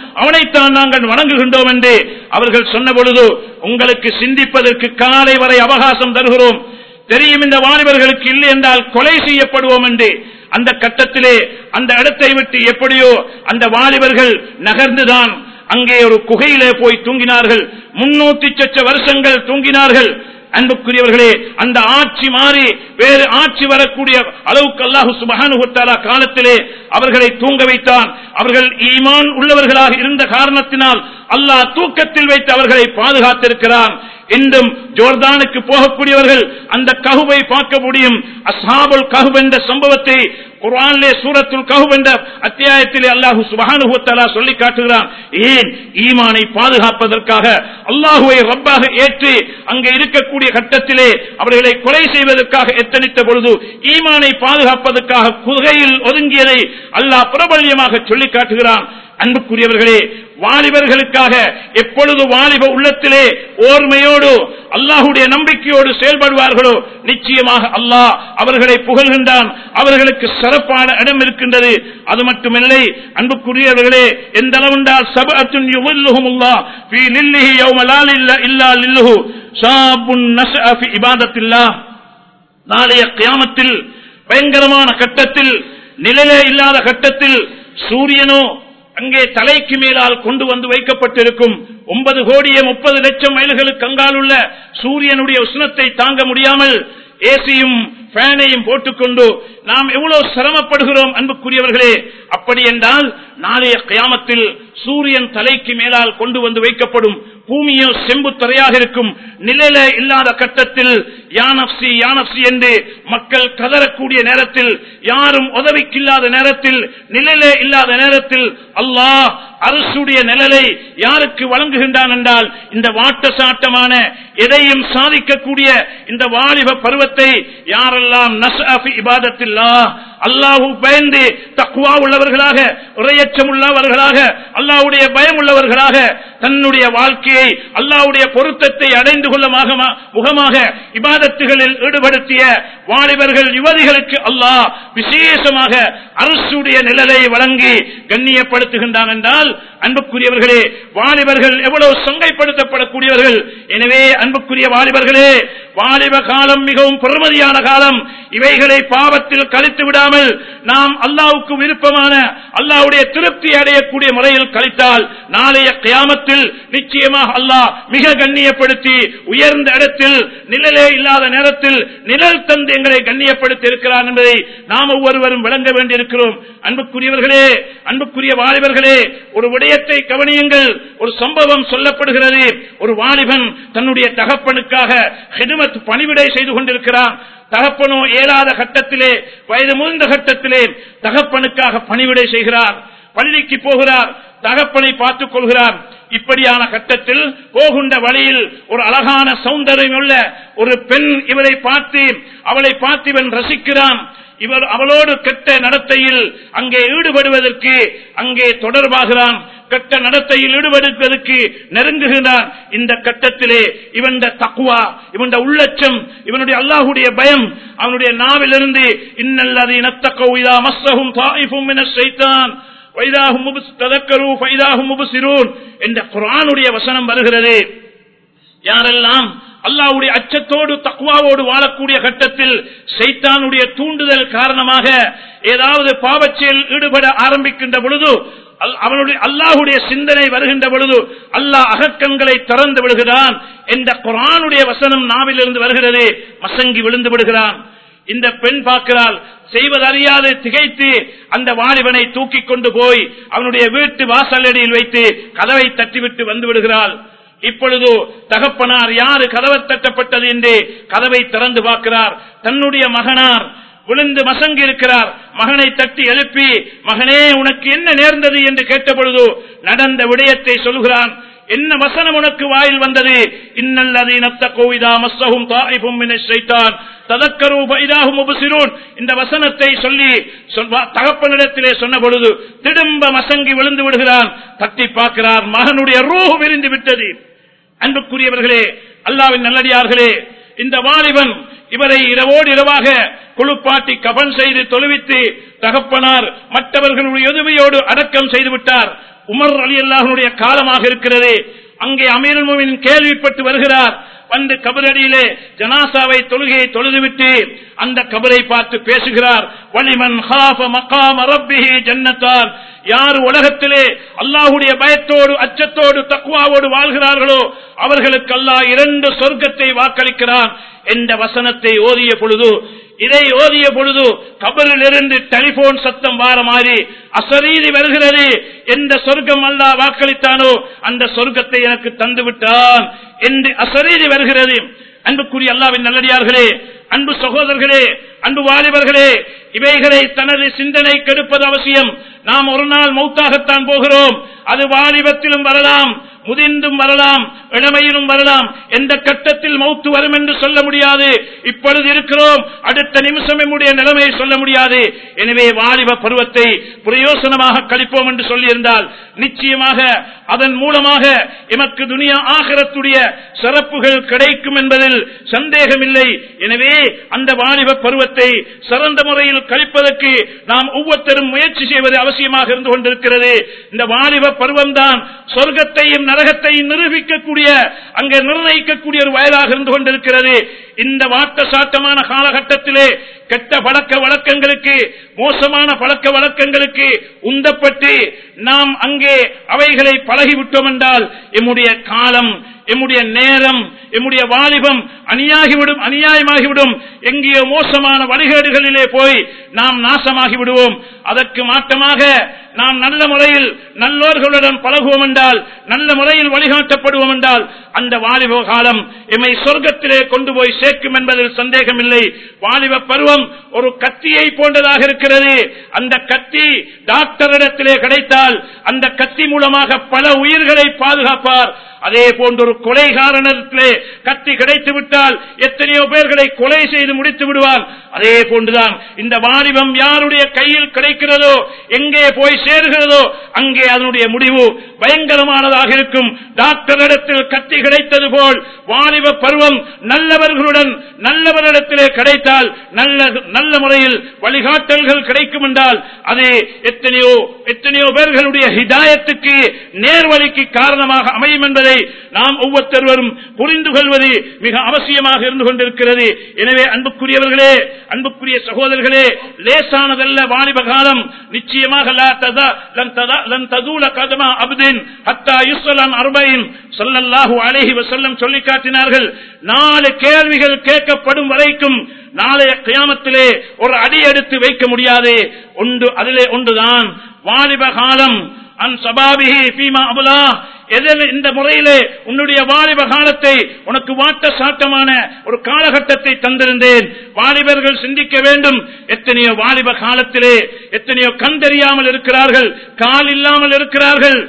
அவனைத்தான் நாங்கள் வணங்குகின்றோம் என்று அவர்கள் சொன்ன பொழுது உங்களுக்கு சிந்திப்பதற்கு காலை வரை அவகாசம் தருகிறோம் தெரியும் இந்த வாலிபர்களுக்கு இல்லை என்றால் கொலை செய்யப்படுவோம் என்று அந்த கட்டத்திலே அந்த இடத்தை விட்டு எப்படியோ அந்த வாலிபர்கள் நகர்ந்துதான் அங்கே ஒரு குகையிலே போய் தூங்கினார்கள் முன்னூத்தி சொச்ச வருஷங்கள் தூங்கினார்கள் அன்புக்குரியவர்களே அந்த ஆட்சி மாறி வேறு ஆட்சி வரக்கூடிய அளவுக்கு அல்லாஹு சுபகானுகத்தாலா காலத்திலே அவர்களை தூங்க வைத்தான் அவர்கள் ஈமான் உள்ளவர்களாக இருந்த காரணத்தினால் அல்லாஹ் தூக்கத்தில் வைத்து அவர்களை பாதுகாத்திருக்கிறான் இன்றும் ஜோர்தானுக்கு போகக்கூடியவர்கள் அந்த ககுவை பார்க்க முடியும் அசாபுல் கஹு என்ற சம்பவத்தை குர்ஆனிலே சூரத்துல் கஹு என்ற அத்தியாயத்திலே அல்லாஹு சுபஹானஹு வ தஆலா சொல்லி காட்டுகிறான் ஏன் ஈமானை பாதுகாப்பதற்காக அல்லாஹுவை ரப்பாக ஏற்று அங்கே இருக்கக்கூடிய கட்டத்திலே அவர்களை கொலை செய்வதற்காக எத்தனித்த பொழுது ஈமானை பாதுகாப்பதற்காக குகையில் ஒதுங்கியதை அல்லாஹ் பிரபல்யமாக சொல்லி காட்டுகிறான் அன்புக்குரியவர்களே வாலிபர்களுக்காக எப்பொழுது வாலிப உள்ளத்திலே ஓர்மையோடு அல்லாஹுடைய நம்பிக்கையோடு செயல்படுவார்களோ நிச்சயமாக அல்லாஹ் அவர்களை புகழ்கின்றான் அவர்களுக்கு சிறப்பான இடம் இருக்கின்றது அது மட்டுமில்லை அன்புக்குரியவர்களே எந்த அளவுண்டால் சபஅத்துன் யுவல்லுஹுமுல்லா ஃபீ லில்லிஹி யௌம லா லில்ல இல்லா லில்லுஹு ஷாபுன் நஷஅ ஃபீ இபாதத்தில்லாஹ் நாளைய கியாமத்தில் பயங்கரமான கட்டத்தில் நிழலே இல்லாத கட்டத்தில் சூரியனோ அங்கே தலைக்கு மேலால் கொண்டு வந்து வைக்கப்பட்டிருக்கும் ஒன்பது கோடியே முப்பது லட்சம் மைல்களுக்கு அங்கால் உள்ள சூரியனுடைய உஷ்ணத்தை தாங்க முடியாமல் ஏசியும் ஃபேனையும் போட்டுக்கொண்டு நாம் எவ்வளவு சிரமப்படுகிறோம் அன்புக்குரியவர்களே அப்படி என்றால் நாளைய கயாமத்தில் சூரியன் தலைக்கு மேலால் கொண்டு வந்து வைக்கப்படும் பூமியோ செம்பு தரையாக இருக்கும் நிலையில இல்லாத கட்டத்தில் யானப்சி யானப்சி என்று மக்கள் கதறக்கூடிய நேரத்தில் யாரும் உதவிக்கில்லாத நேரத்தில் நிழலே இல்லாத நேரத்தில் அல்லாஹ் அரசுடைய நிழலை யாருக்கு வழங்குகின்றான் என்றால் இந்த வாட்ட சாட்டமான எதையும் சாதிக்கக்கூடிய இந்த வாலிப பருவத்தை யாரெல்லாம் நஸ்ஆஃபி இபாதத்தில்லா அல்லாஹு பயந்து தக்குவா உள்ளவர்களாக உரையச்சம் உள்ளவர்களாக அல்லாஹ்வுடைய பயம் உள்ளவர்களாக தன்னுடைய வாழ்க்கையை அல்லாஹ்வுடைய பொருத்தத்தை அடைந்து கொள்ள மாகமா- முகமாக இபாதத்துகளில் ஈடுபடுத்திய வாலிபர்கள் யுவதிகளுக்கு அல்லாஹ் விசேஷமாக அரசுடைய நிழலை வழங்கி கண்ணியப்படுத்துகின்றான் என்றால் அன்புக்குரியவர்களே வாலிபர்கள் எவ்வளவு சங்கைப்படுத்தப்படக்கூடியவர்கள் எனவே அன்புக்குரிய வாலிபர்களே வாலிப காலம் மிகவும் பெருமதியான காலம் இவைகளை பாவத்தில் கழித்து விடாமல் நாம் அல்லாவுக்கு விருப்பமான அல்லாவுடைய திருப்தி அடையக்கூடிய முறையில் கழித்தால் நாளைய கியாமத்தில் நிச்சயமாக அல்லாஹ் மிக கண்ணியப்படுத்தி உயர்ந்த இடத்தில் நிழலே இல்லாத நேரத்தில் நிழல் தந்து எங்களை கண்ணியப்படுத்தி இருக்கிறார் என்பதை நாம் ஒவ்வொருவரும் விளங்க வேண்டியிருக்கிறோம் அன்புக்குரியவர்களே அன்புக்குரிய வாலிபர்களே ஒரு விடயத்தை கவனியுங்கள் ஒரு சம்பவம் சொல்லப்படுகிறது ஒரு வாலிபன் தன்னுடைய தகப்பனுக்காக ஹிதுமத் பணிவிடை செய்து கொண்டிருக்கிறான் தகப்பனோ ஏழாத கட்டத்திலே வயது முதிர்ந்த கட்டத்திலே தகப்பனுக்காக பணிவிடை செய்கிறார் பள்ளிக்கு போகிறார் தகப்பனை பார்த்துக் கொள்கிறார் இப்படியான கட்டத்தில் போகின்ற வழியில் ஒரு அழகான சௌந்தரியம் உள்ள ஒரு பெண் இவரை பார்த்து அவளை பார்த்து இவன் ரசிக்கிறான் இவர் அவளோடு கெட்ட நடத்தையில் அங்கே ஈடுபடுவதற்கு அங்கே தொடர்பாகிறான் கெட்ட நடத்தையில் ஈடுபடுவதற்கு நெருங்குகிறான் இந்த கட்டத்திலே இவன் தக்குவா இவன் உள்ளச்சம் இவனுடைய அல்லாஹுடைய பயம் அவனுடைய நாவிலிருந்து இன்னல்லது இனத்தக்கோ இதா மஸ்ஸஹும் தாயிஃபும் மின ஷைத்தான் வைதாஹும் முபஸ் ததக்கரு ஃபைதாஹும் முபசிரூன் என்ற குர்ஆனுடைய வசனம் வருகிறது யாரெல்லாம் அல்லாவுடைய அச்சத்தோடு தக்குவாவோடு வாழக்கூடிய கட்டத்தில் சைத்தானுடைய தூண்டுதல் காரணமாக ஏதாவது பாவச்செயல் ஈடுபட ஆரம்பிக்கின்ற பொழுது அல்- அவனுடைய அல்லாஹுடைய சிந்தனை வருகின்ற பொழுது அல்லாஹ் அகக்கண்களை திறந்து விடுகிறான் என்ற குரானுடைய வசனம் நாவிலிருந்து வருகிறது மசங்கி விழுந்து விடுகிறான் இந்த பெண் பார்க்கிறாள் செய்வதறியாது திகைத்து அந்த வாலிபனை தூக்கிக் கொண்டு போய் அவனுடைய வீட்டு வாசலடியில் வைத்து கதவை தட்டிவிட்டு வந்து விடுகிறாள் இப்பொழுது தகப்பனார் யாரு கதவை தட்டப்பட்டது என்று கதவை திறந்து பார்க்கிறார் தன்னுடைய மகனார் விழுந்து மசங்கி இருக்கிறார் மகனை தட்டி எழுப்பி மகனே உனக்கு என்ன நேர்ந்தது என்று கேட்ட பொழுது நடந்த விடயத்தை சொல்கிறான் என்ன வசனம் உனக்கு வாயில் வந்தது இன்னல்லது நத்த கோவிதா மஸ்ஸஹும் தாயிஃபும் மினஷ் ஷைத்தான் ததக்கரு பைதாஹும் முபசிரூன் இந்த வசனத்தை சொல்லி சொல்வா- தகப்பனிடத்திலே சொன்ன பொழுது திடும்ப மசங்கி விழுந்து விடுகிறான் தட்டி பார்க்கிறார் மகனுடைய ரூஹ் விரிந்து விட்டது அன்புக்குரியவர்களே அல்லாவின் நல்லடியார்களே இந்த வாலிபன் இவரை இரவோடு இரவாக குளிப்பாட்டி கபன் செய்து தொழுவித்து தகப்பனார் மற்றவர்களுடைய உதவியோடு அடக்கம் செய்து விட்டார் உமர் அலி அல்லாஹனுடைய காலமாக இருக்கிறது அங்கே அமீருல் மோமின் கேள்விப்பட்டு வருகிறார் வந்து கபரடியிலே ஜனாசாவை தொழுகையை தொழுதுவிட்டு அந்த கபரை பார்த்து பேசுகிறார் வலிமன் ஹாஃப மகாம ரப்பிஹி ஜன்னத்தான் யார் உலகத்திலே அல்லாஹுடைய பயத்தோடு அச்சத்தோடு தக்குவாவோடு வாழ்கிறார்களோ அவர்களுக்கு அல்லாஹ் இரண்டு சொர்க்கத்தை வாக்களிக்கிறான் என்ற வசனத்தை ஓதிய பொழுது இதை ஓதிய பொழுது கபரில் இருந்து டெலிபோன் சத்தம் வார மாதிரி அசரீதி வருகிறது எந்த சொர்க்கம் அல்லாஹ் வாக்களித்தானோ அந்த சொர்க்கத்தை எனக்கு தந்து விட்டான் என்று அசரீதி வருகிறது அன்புக்குரிய அல்லாவின் நல்லடியார்களே அன்பு சகோதரர்களே அன்பு வாலிபர்களே இவைகளை தனது சிந்தனை கெடுப்பது அவசியம் நாம் ஒரு நாள் மௌத்தாகத்தான் போகிறோம் அது வாலிபத்திலும் வரலாம் முதிர்ந்தும் வரலாம் இளமையிலும் வரலாம் எந்த கட்டத்தில் மௌத்து வரும் என்று சொல்ல முடியாது இப்பொழுது இருக்கிறோம் அடுத்த நிமிஷம் நம்முடைய நிலைமையை சொல்ல முடியாது எனவே வாலிப பருவத்தை பிரயோசனமாக கழிப்போம் என்று சொல்லியிருந்தால் நிச்சயமாக அதன் மூலமாக எமக்கு துனியா ஆகரத்துடைய சிறப்புகள் கிடைக்கும் என்பதில் சந்தேகமில்லை எனவே அந்த வாலிப பருவத்தை சிறந்த முறையில் கழிப்பதற்கு நாம் ஒவ்வொருத்தரும் முயற்சி செய்வது அவசியமாக இருந்து கொண்டிருக்கிறது இந்த வாலிப பருவம்தான் சொர்க்கத்தையும் நரகத்தையும் நிரூபிக்கக்கூடிய அங்கே நிர்ணயிக்கக்கூடிய ஒரு வயதாக இருந்து கொண்டிருக்கிறது இந்த வாட்ட சாட்டமான காலகட்டத்திலே கெட்ட பழக்க வழக்கங்களுக்கு மோசமான பழக்க வழக்கங்களுக்கு உந்தப்பட்டு நாம் அங்கே அவைகளை பழகிவிட்டோம் என்றால் எம்முடைய காலம் எம்முடைய நேரம் எம்முடைய வாலிபம் அநியாகிவிடும் அநியாயமாகிவிடும் எங்கேயோ மோசமான வழிகேடுகளிலே போய் நாம் நாசமாகி விடுவோம் அதற்கு மாற்றமாக நாம் நல்ல முறையில் நல்லோர்களுடன் பழகுவோம் என்றால் நல்ல முறையில் வழிகாட்டப்படுவோம் என்றால் அந்த வாலிப காலம் எம்மை சொர்க்கத்திலே கொண்டு போய் சேர்க்கும் என்பதில் சந்தேகமில்லை வாலிப பருவம் ஒரு கத்தியை போன்றதாக இருக்கிறது அந்த கத்தி டாக்டரிடத்திலே கிடைத்தால் அந்த கத்தி மூலமாக பல உயிர்களை பாதுகாப்பார் அதே போன்ற ஒரு கொலைகாரனத்திலே கத்தி கிடைத்து விட்டால் எத்தனையோ பேர்களை கொலை செய்து முடித்து விடுவார் அதே போன்றுதான் இந்த வாலிபம் யாருடைய கையில் கிடைக்கிறதோ எங்கே போய் சேர்கிறதோ அங்கே அதனுடைய முடிவு பயங்கரமானதாக இருக்கும் டாக்டரிடத்தில் கத்தி கிடைத்தது போல் வாலிப பருவம் நல்லவர்களுடன் நல்லவரிடத்திலே கிடைத்தால் நல்ல நல்ல முறையில் வழிகாட்டல்கள் கிடைக்கும் என்றால் அது எத்தனையோ எத்தனையோ பேர்களுடைய ஹிதாயத்துக்கு நேர்வழிக்கு காரணமாக அமையும் என்பதை நாம் ஒவ்வொருத்தருவரும் புரிந்து கொள்வது மிக அவசியமாக இருந்து கொண்டிருக்கிறது எனவே அன்புக்குரியவர்களே அன்புக்குரிய சகோதரர்களே லேசானதல்ல வாலிப காலம் நிச்சயமாக லா ததா- லன் ததா- லன் ததூல கதமா அப்தின் ஹத்தா யுஸ்ஸலான் அர்பைன் ஸல்லல்லாஹு அலைஹி வஸல்லம் சொல்லி காட்டினார்கள் நாலு கேள்விகள் கேட்கப்படும் வரைக்கும் நாளைய கியாமத்திலே ஒரு அடி எடுத்து வைக்க முடியாது ஒன்று அதிலே ஒன்றுதான் வாலிப காலம் அன் சபாபிஹி ஃபீமா அபுலா எதில் இந்த முறையிலே உன்னுடைய வாலிப காலத்தை உனக்கு வாட்ட சாட்டமான ஒரு காலகட்டத்தை தந்திருந்தேன் வாலிபர்கள் சிந்திக்க வேண்டும் எத்தனையோ வாலிப காலத்திலே எத்தனையோ கண் தெரியாமல் இருக்கிறார்கள் கால் இல்லாமல் இருக்கிறார்கள்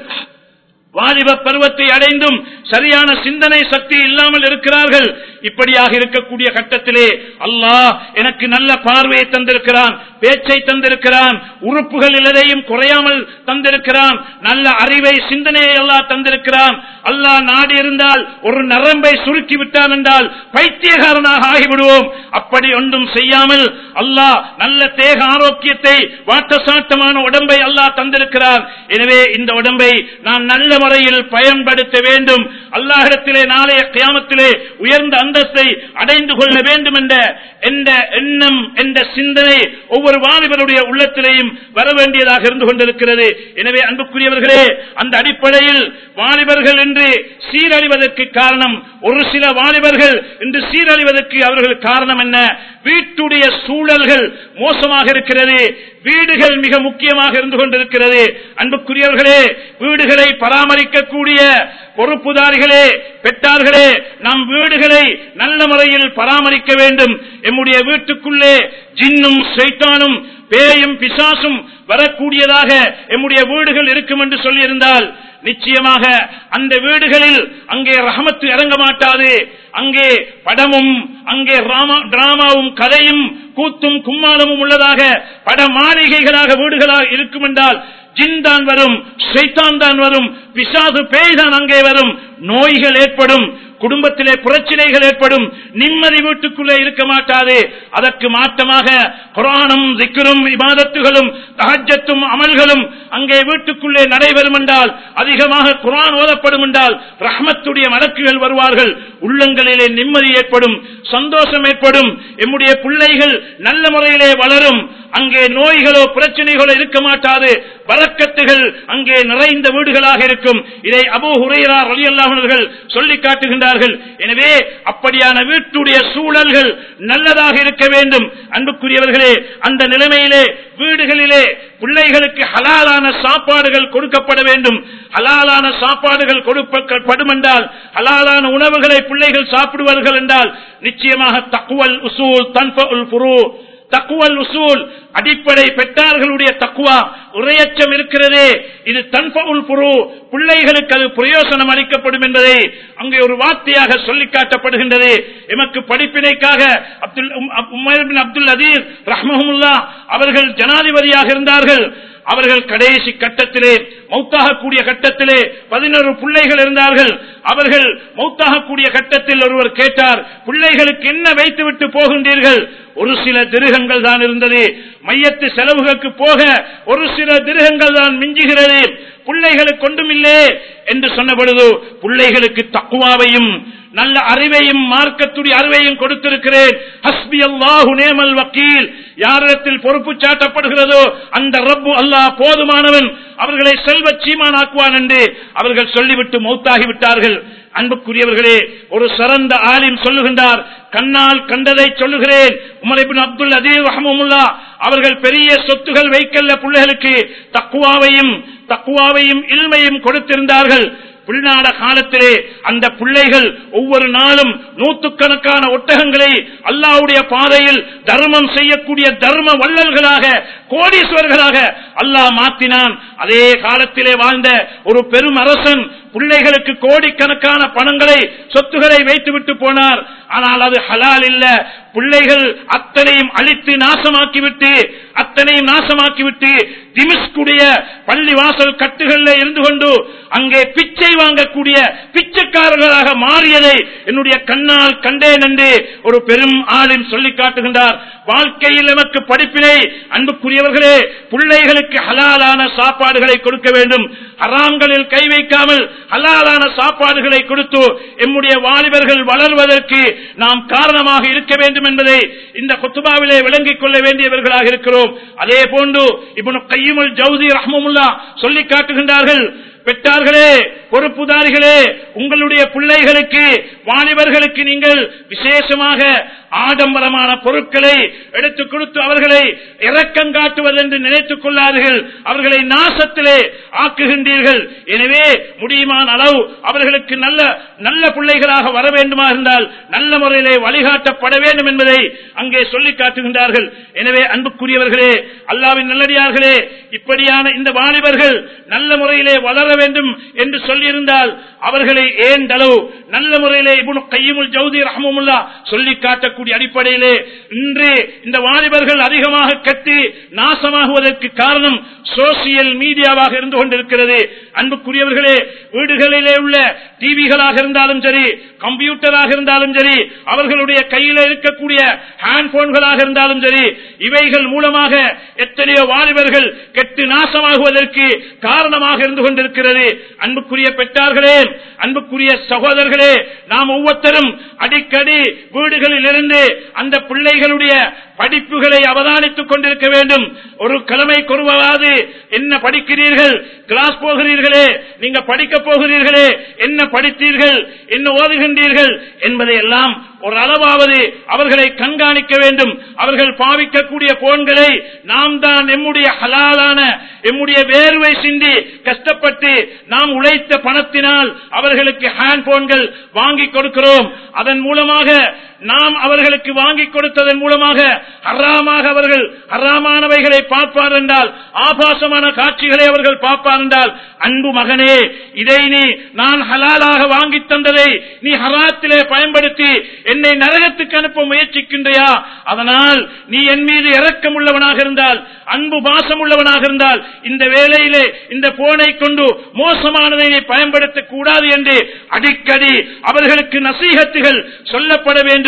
வாலிப பருவத்தை அடைந்தும் சரியான சிந்தனை சக்தி இல்லாமல் இருக்கிறார்கள் இப்படியாக இருக்கக்கூடிய கட்டத்திலே அல்லாஹ் எனக்கு நல்ல பார்வையை தந்திருக்கிறான் பேச்சை தந்திருக்கிறான் உறுப்புகள் எதையும் குறையாமல் தந்திருக்கிறான் நல்ல அறிவை சிந்தனையை அல்லாஹ் தந்திருக்கிறான் அல்லாஹ் நாடி இருந்தால் ஒரு நரம்பை சுருக்கி விட்டான் என்றால் பைத்தியகாரனாக ஆகிவிடுவோம் அப்படி ஒன்றும் செய்யாமல் அல்லாஹ் நல்ல தேக ஆரோக்கியத்தை வாட்டசாட்டமான உடம்பை அல்லாஹ் தந்திருக்கிறான் எனவே இந்த உடம்பை நான் நல்ல முறையில் பயன்படுத்த வேண்டும் அல்லாஹிடத்திலே நாளைய கியாமத்திலே உயர்ந்த அந்தஸ்தை அடைந்து கொள்ள வேண்டும் என்ற என்ற எண்ணம் என்ற சிந்தனை ஒவ்வொரு வாலிபருடைய உள்ளத்திலேயும் வர வேண்டியதாக இருந்து கொண்டிருக்கிறது எனவே அன்புக்குரியவர்களே அந்த அடிப்படையில் வாலிபர்கள் என்று சீரழிவதற்கு காரணம் ஒரு சில வாலிபர்கள் இன்று சீரழிவதற்கு அவர்கள் காரணம் என்ன வீட்டுடைய சூழல்கள் மோசமாக இருக்கிறது வீடுகள் மிக முக்கியமாக இருந்து கொண்டிருக்கிறது அன்புக்குரியவர்களே வீடுகளை பராமரிக்கக்கூடிய பொறுப்புதாரிகளே பெற்றார்களே நம் வீடுகளை நல்ல முறையில் பராமரிக்க வேண்டும் எம்முடைய வீட்டுக்குள்ளே ஜின்னும் சைத்தானும் பேயும் பிசாசும் வரக்கூடியதாக எம்முடைய வீடுகள் இருக்கும் என்று சொல்லியிருந்தால் நிச்சயமாக அந்த வீடுகளில் அங்கே ரஹமத்து இறங்க மாட்டாது அங்கே படமும் அங்கே ராமா- டிராமாவும் கதையும் கூத்தும் கும்மாளமும் உள்ளதாக பட மாளிகைகளாக வீடுகளாக இருக்கும் என்றால் ஜின் தான் வரும் ஷைத்தான் தான் வரும் பிசாசு பேய் தான் அங்கே வரும் நோய்கள் ஏற்படும் குடும்பத்திலே பிரச்சனைகள் ஏற்படும் நிம்மதி வீட்டுக்குள்ளே இருக்க மாட்டாது அதற்கு மாற்றமாக குரானும் திக்கரும் இபாதத்துகளும் தஹஜத்தும் அமல்களும் அங்கே வீட்டுக்குள்ளே நடைபெறும் என்றால் அதிகமாக குரான் ஓதப்படும் என்றால் ரஹ்மத்துடைய மலக்குகள் வருவார்கள் உள்ளங்களிலே நிம்மதி ஏற்படும் சந்தோஷம் ஏற்படும் எம்முடைய பிள்ளைகள் நல்ல முறையிலே வளரும் அங்கே நோய்களோ பிரச்சனைகளோ இருக்க மாட்டாது பறக்கத்துகள் அங்கே நிறைந்த வீடுகளாக இருக்கும் இதை அபு ஹுரைரா ரலியல்லாஹர்கள் சொல்லி காட்டுகின்றார்கள் எனவே அப்படியான வீட்டுடைய சூழல்கள் நல்லதாக இருக்க வேண்டும் அன்புக்குரியவர்களே அந்த நிலைமையிலே வீடுகளிலே பிள்ளைகளுக்கு ஹலாலான சாப்பாடுகள் கொடுக்கப்பட வேண்டும் ஹலாலான சாப்பாடுகள் கொடுக்கப்படும் என்றால் ஹலாலான உணவுகளை பிள்ளைகள் சாப்பிடுவார்கள் என்றால் நிச்சயமாக தக்குவல் உசூல் தன்புல் புரு தக்குவல் உசூல் அடிப்படை பெற்றார்களுடைய தக்குவா உரையச்சம் இருக்கிறதே இது தன்புல் புரு பிள்ளைகளுக்கு அது பிரயோசனம் அளிக்கப்படும் என்பதை அங்கே ஒரு வார்த்தையாக சொல்லி காட்டப்படுகின்றது எமக்கு படிப்பினைக்காக அப்துல் உமர் பின் அப்துல் அதீர் ரஹ்மஹமுல்லா அவர்கள் ஜனாதிபதியாக இருந்தார்கள் அவர்கள் கடைசி கட்டத்திலே மௌத்தாகக்கூடிய கட்டத்திலே பதினொரு பிள்ளைகள் இருந்தார்கள் அவர்கள் மௌத்தாகக்கூடிய கட்டத்தில் ஒருவர் கேட்டார் பிள்ளைகளுக்கு என்ன வைத்துவிட்டு போகின்றீர்கள் ஒரு சில திருகங்கள் தான் இருந்தது மையத்து செலவுகளுக்கு போக ஒரு சில திருகங்கள் தான் மிஞ்சுகிறது பிள்ளைகளுக்கு ஒன்றும் இல்லை என்று சொன்ன பொழுது பிள்ளைகளுக்கு தக்குவாவையும் நல்ல அறிவையும் மார்க்கத்துடைய அறிவையும் கொடுத்திருக்கிறேன் ஹஸ்பி அல்லாஹு நேமல் வக்கீல் யாரிடத்தில் பொறுப்பு சாட்டப்படுகிறதோ அந்த ரப்பு அல்லாஹ் போதுமானவன் அவர்களை செல்வ சீமானாக்குவான் என்று அவர்கள் சொல்லிவிட்டு மௌத்தாகி விட்டார்கள் அன்புக்குரியவர்களே ஒரு சிறந்த ஆலிம் சொல்லுகின்றார் கண்ணால் கண்டதை சொல்லுகிறேன் உமரிபின் அப்துல் அதீர் ரஹமுல்லா அவர்கள் பெரிய சொத்துகள் வைக்கல்ல பிள்ளைகளுக்கு தக்குவாவையும் தக்குவாவையும் இல்மையும் கொடுத்திருந்தார்கள் பிள்நாட காலத்திலே அந்த பிள்ளைகள் ஒவ்வொரு நாளும் நூற்றுக்கணக்கான ஒட்டகங்களை அல்லாவுடைய பாதையில் தர்மம் செய்யக்கூடிய தர்ம வள்ளல்களாக கோடீஸ்வர்களாக அல்லாஹ் மாற்றினான் அதே காலத்திலே வாழ்ந்த ஒரு பெரும் அரசன் பிள்ளைகளுக்கு கோடிக்கணக்கான பணங்களை சொத்துக்களை வைத்துவிட்டு போனார் ஆனால் அது ஹலால் இல்ல பிள்ளைகள் அத்தனையும் அழித்து நாசமாக்கிவிட்டு அத்தனையும் நாசமாக்கிவிட்டு திமிஸ்குடைய பள்ளி வாசல் கட்டுகளில் இருந்து கொண்டு அங்கே பிச்சை வாங்கக்கூடிய பிச்சைக்காரர்களாக மாறியதை என்னுடைய கண்ணால் கண்டேன் என்று ஒரு பெரும் ஆளின் சொல்லி காட்டுகின்றார் வாழ்க்கையில் நமக்கு படிப்பினை அன்புக்குரியவர்களே பிள்ளைகளுக்கு ஹலாலான சாப்பாடுகளை கொடுக்க வேண்டும் ஹராம்களில் கை வைக்காமல் ஹலாலான சாப்பாடுகளை கொடுத்து எம்முடைய வாலிபர்கள் வளர்வதற்கு நாம் காரணமாக இருக்க வேண்டும் என்பதை இந்த குத்துபாவிலே விளங்கிக் கொள்ள வேண்டியவர்களாக இருக்கிறோம் அதே போன்று இப்போ கையுமல் ஜவுதி ரஹமுல்லா சொல்லி காட்டுகின்றார்கள் பெற்றார்களே பொறுப்புதாரிகளே உங்களுடைய பிள்ளைகளுக்கு வாலிபர்களுக்கு நீங்கள் விசேஷமாக ஆடம்பரமான பொருட்களை எடுத்துக் கொடுத்து அவர்களை இறக்கம் காட்டுவது என்று நினைத்துக் கொள்ளாதீர்கள் அவர்களை நாசத்திலே ஆக்குகின்றீர்கள் எனவே முடியுமான அளவு அவர்களுக்கு நல்ல நல்ல பிள்ளைகளாக வர வேண்டுமா இருந்தால் நல்ல முறையிலே வழிகாட்டப்பட வேண்டும் என்பதை அங்கே சொல்லி காட்டுகின்றார்கள் எனவே அன்புக்குரியவர்களே அல்லாவின் நல்லடியார்களே இப்படியான இந்த வாலிபர்கள் நல்ல முறையிலே வளர வேண்டும் என்று சொல்லியிருந்தால் அவர்களை ஏண்டளவு நல்ல முறையிலே இபுனு கையுமுல் ஜவுதி ரஹமுல்லா சொல்லி காட்டக்கூடிய அடிப்படையிலே இன்று இந்த வாலிபர்கள் அதிகமாக கட்டி நாசமாகுவதற்கு காரணம் சோசியல் மீடியாவாக இருந்து கொண்டிருக்கிறது அன்புக்குரியவர்களே வீடுகளிலே உள்ள டிவிகளாக இருந்தாலும் சரி கம்ப்யூட்டராக இருந்தாலும் சரி அவர்களுடைய கையில் இருக்கக்கூடிய ஹேண்ட் போன்களாக இருந்தாலும் சரி இவைகள் மூலமாக எத்தனையோ வாலிபர்கள் கெட்டு நாசமாகுவதற்கு காரணமாக இருந்து கொண்டிருக்கிறது அன்புக்குரிய பெற்றார்களே அன்புக்குரிய சகோதரர்களே நாம் ஒவ்வொருத்தரும் அடிக்கடி வீடுகளில் இருந்து அந்த பிள்ளைகளுடைய படிப்புகளை அவதானித்துக் கொண்டிருக்க வேண்டும் ஒரு கிழமை கொருவாது என்ன படிக்கிறீர்கள் கிளாஸ் போகிறீர்களே நீங்க படிக்க போகிறீர்களே என்ன படித்தீர்கள் என்ன ஓதுகின்றீர்கள் என்பதை எல்லாம் ஒரு அளவாவது அவர்களை கண்காணிக்க வேண்டும் அவர்கள் பாவிக்கக்கூடிய போன்களை நாம் தான் எம்முடைய ஹலாலான எம்முடைய வேர்வை சிந்தி கஷ்டப்பட்டு நாம் உழைத்த பணத்தினால் அவர்களுக்கு ஹேண்ட் போன்கள் வாங்கி கொடுக்கிறோம் அதன் மூலமாக நாம் அவர்களுக்கு வாங்கி கொடுத்ததன் மூலமாக ஹராமாக அவர்கள் ஹராமானவைகளை பார்ப்பார் என்றால் ஆபாசமான காட்சிகளை அவர்கள் பார்ப்பார் என்றால் அன்பு மகனே இதை நீ நான் ஹலாலாக வாங்கி தந்ததை நீ ஹராத்திலே பயன்படுத்தி என்னை நரகத்துக்கு அனுப்ப முயற்சிக்கின்றையா அதனால் நீ என் மீது இரக்கம் உள்ளவனாக இருந்தால் அன்பு பாசம் உள்ளவனாக இருந்தால் இந்த வேலையிலே இந்த போனை கொண்டு மோசமானதை நீ பயன்படுத்தக் கூடாது என்று அடிக்கடி அவர்களுக்கு நசீகத்துகள் சொல்லப்பட வேண்டும்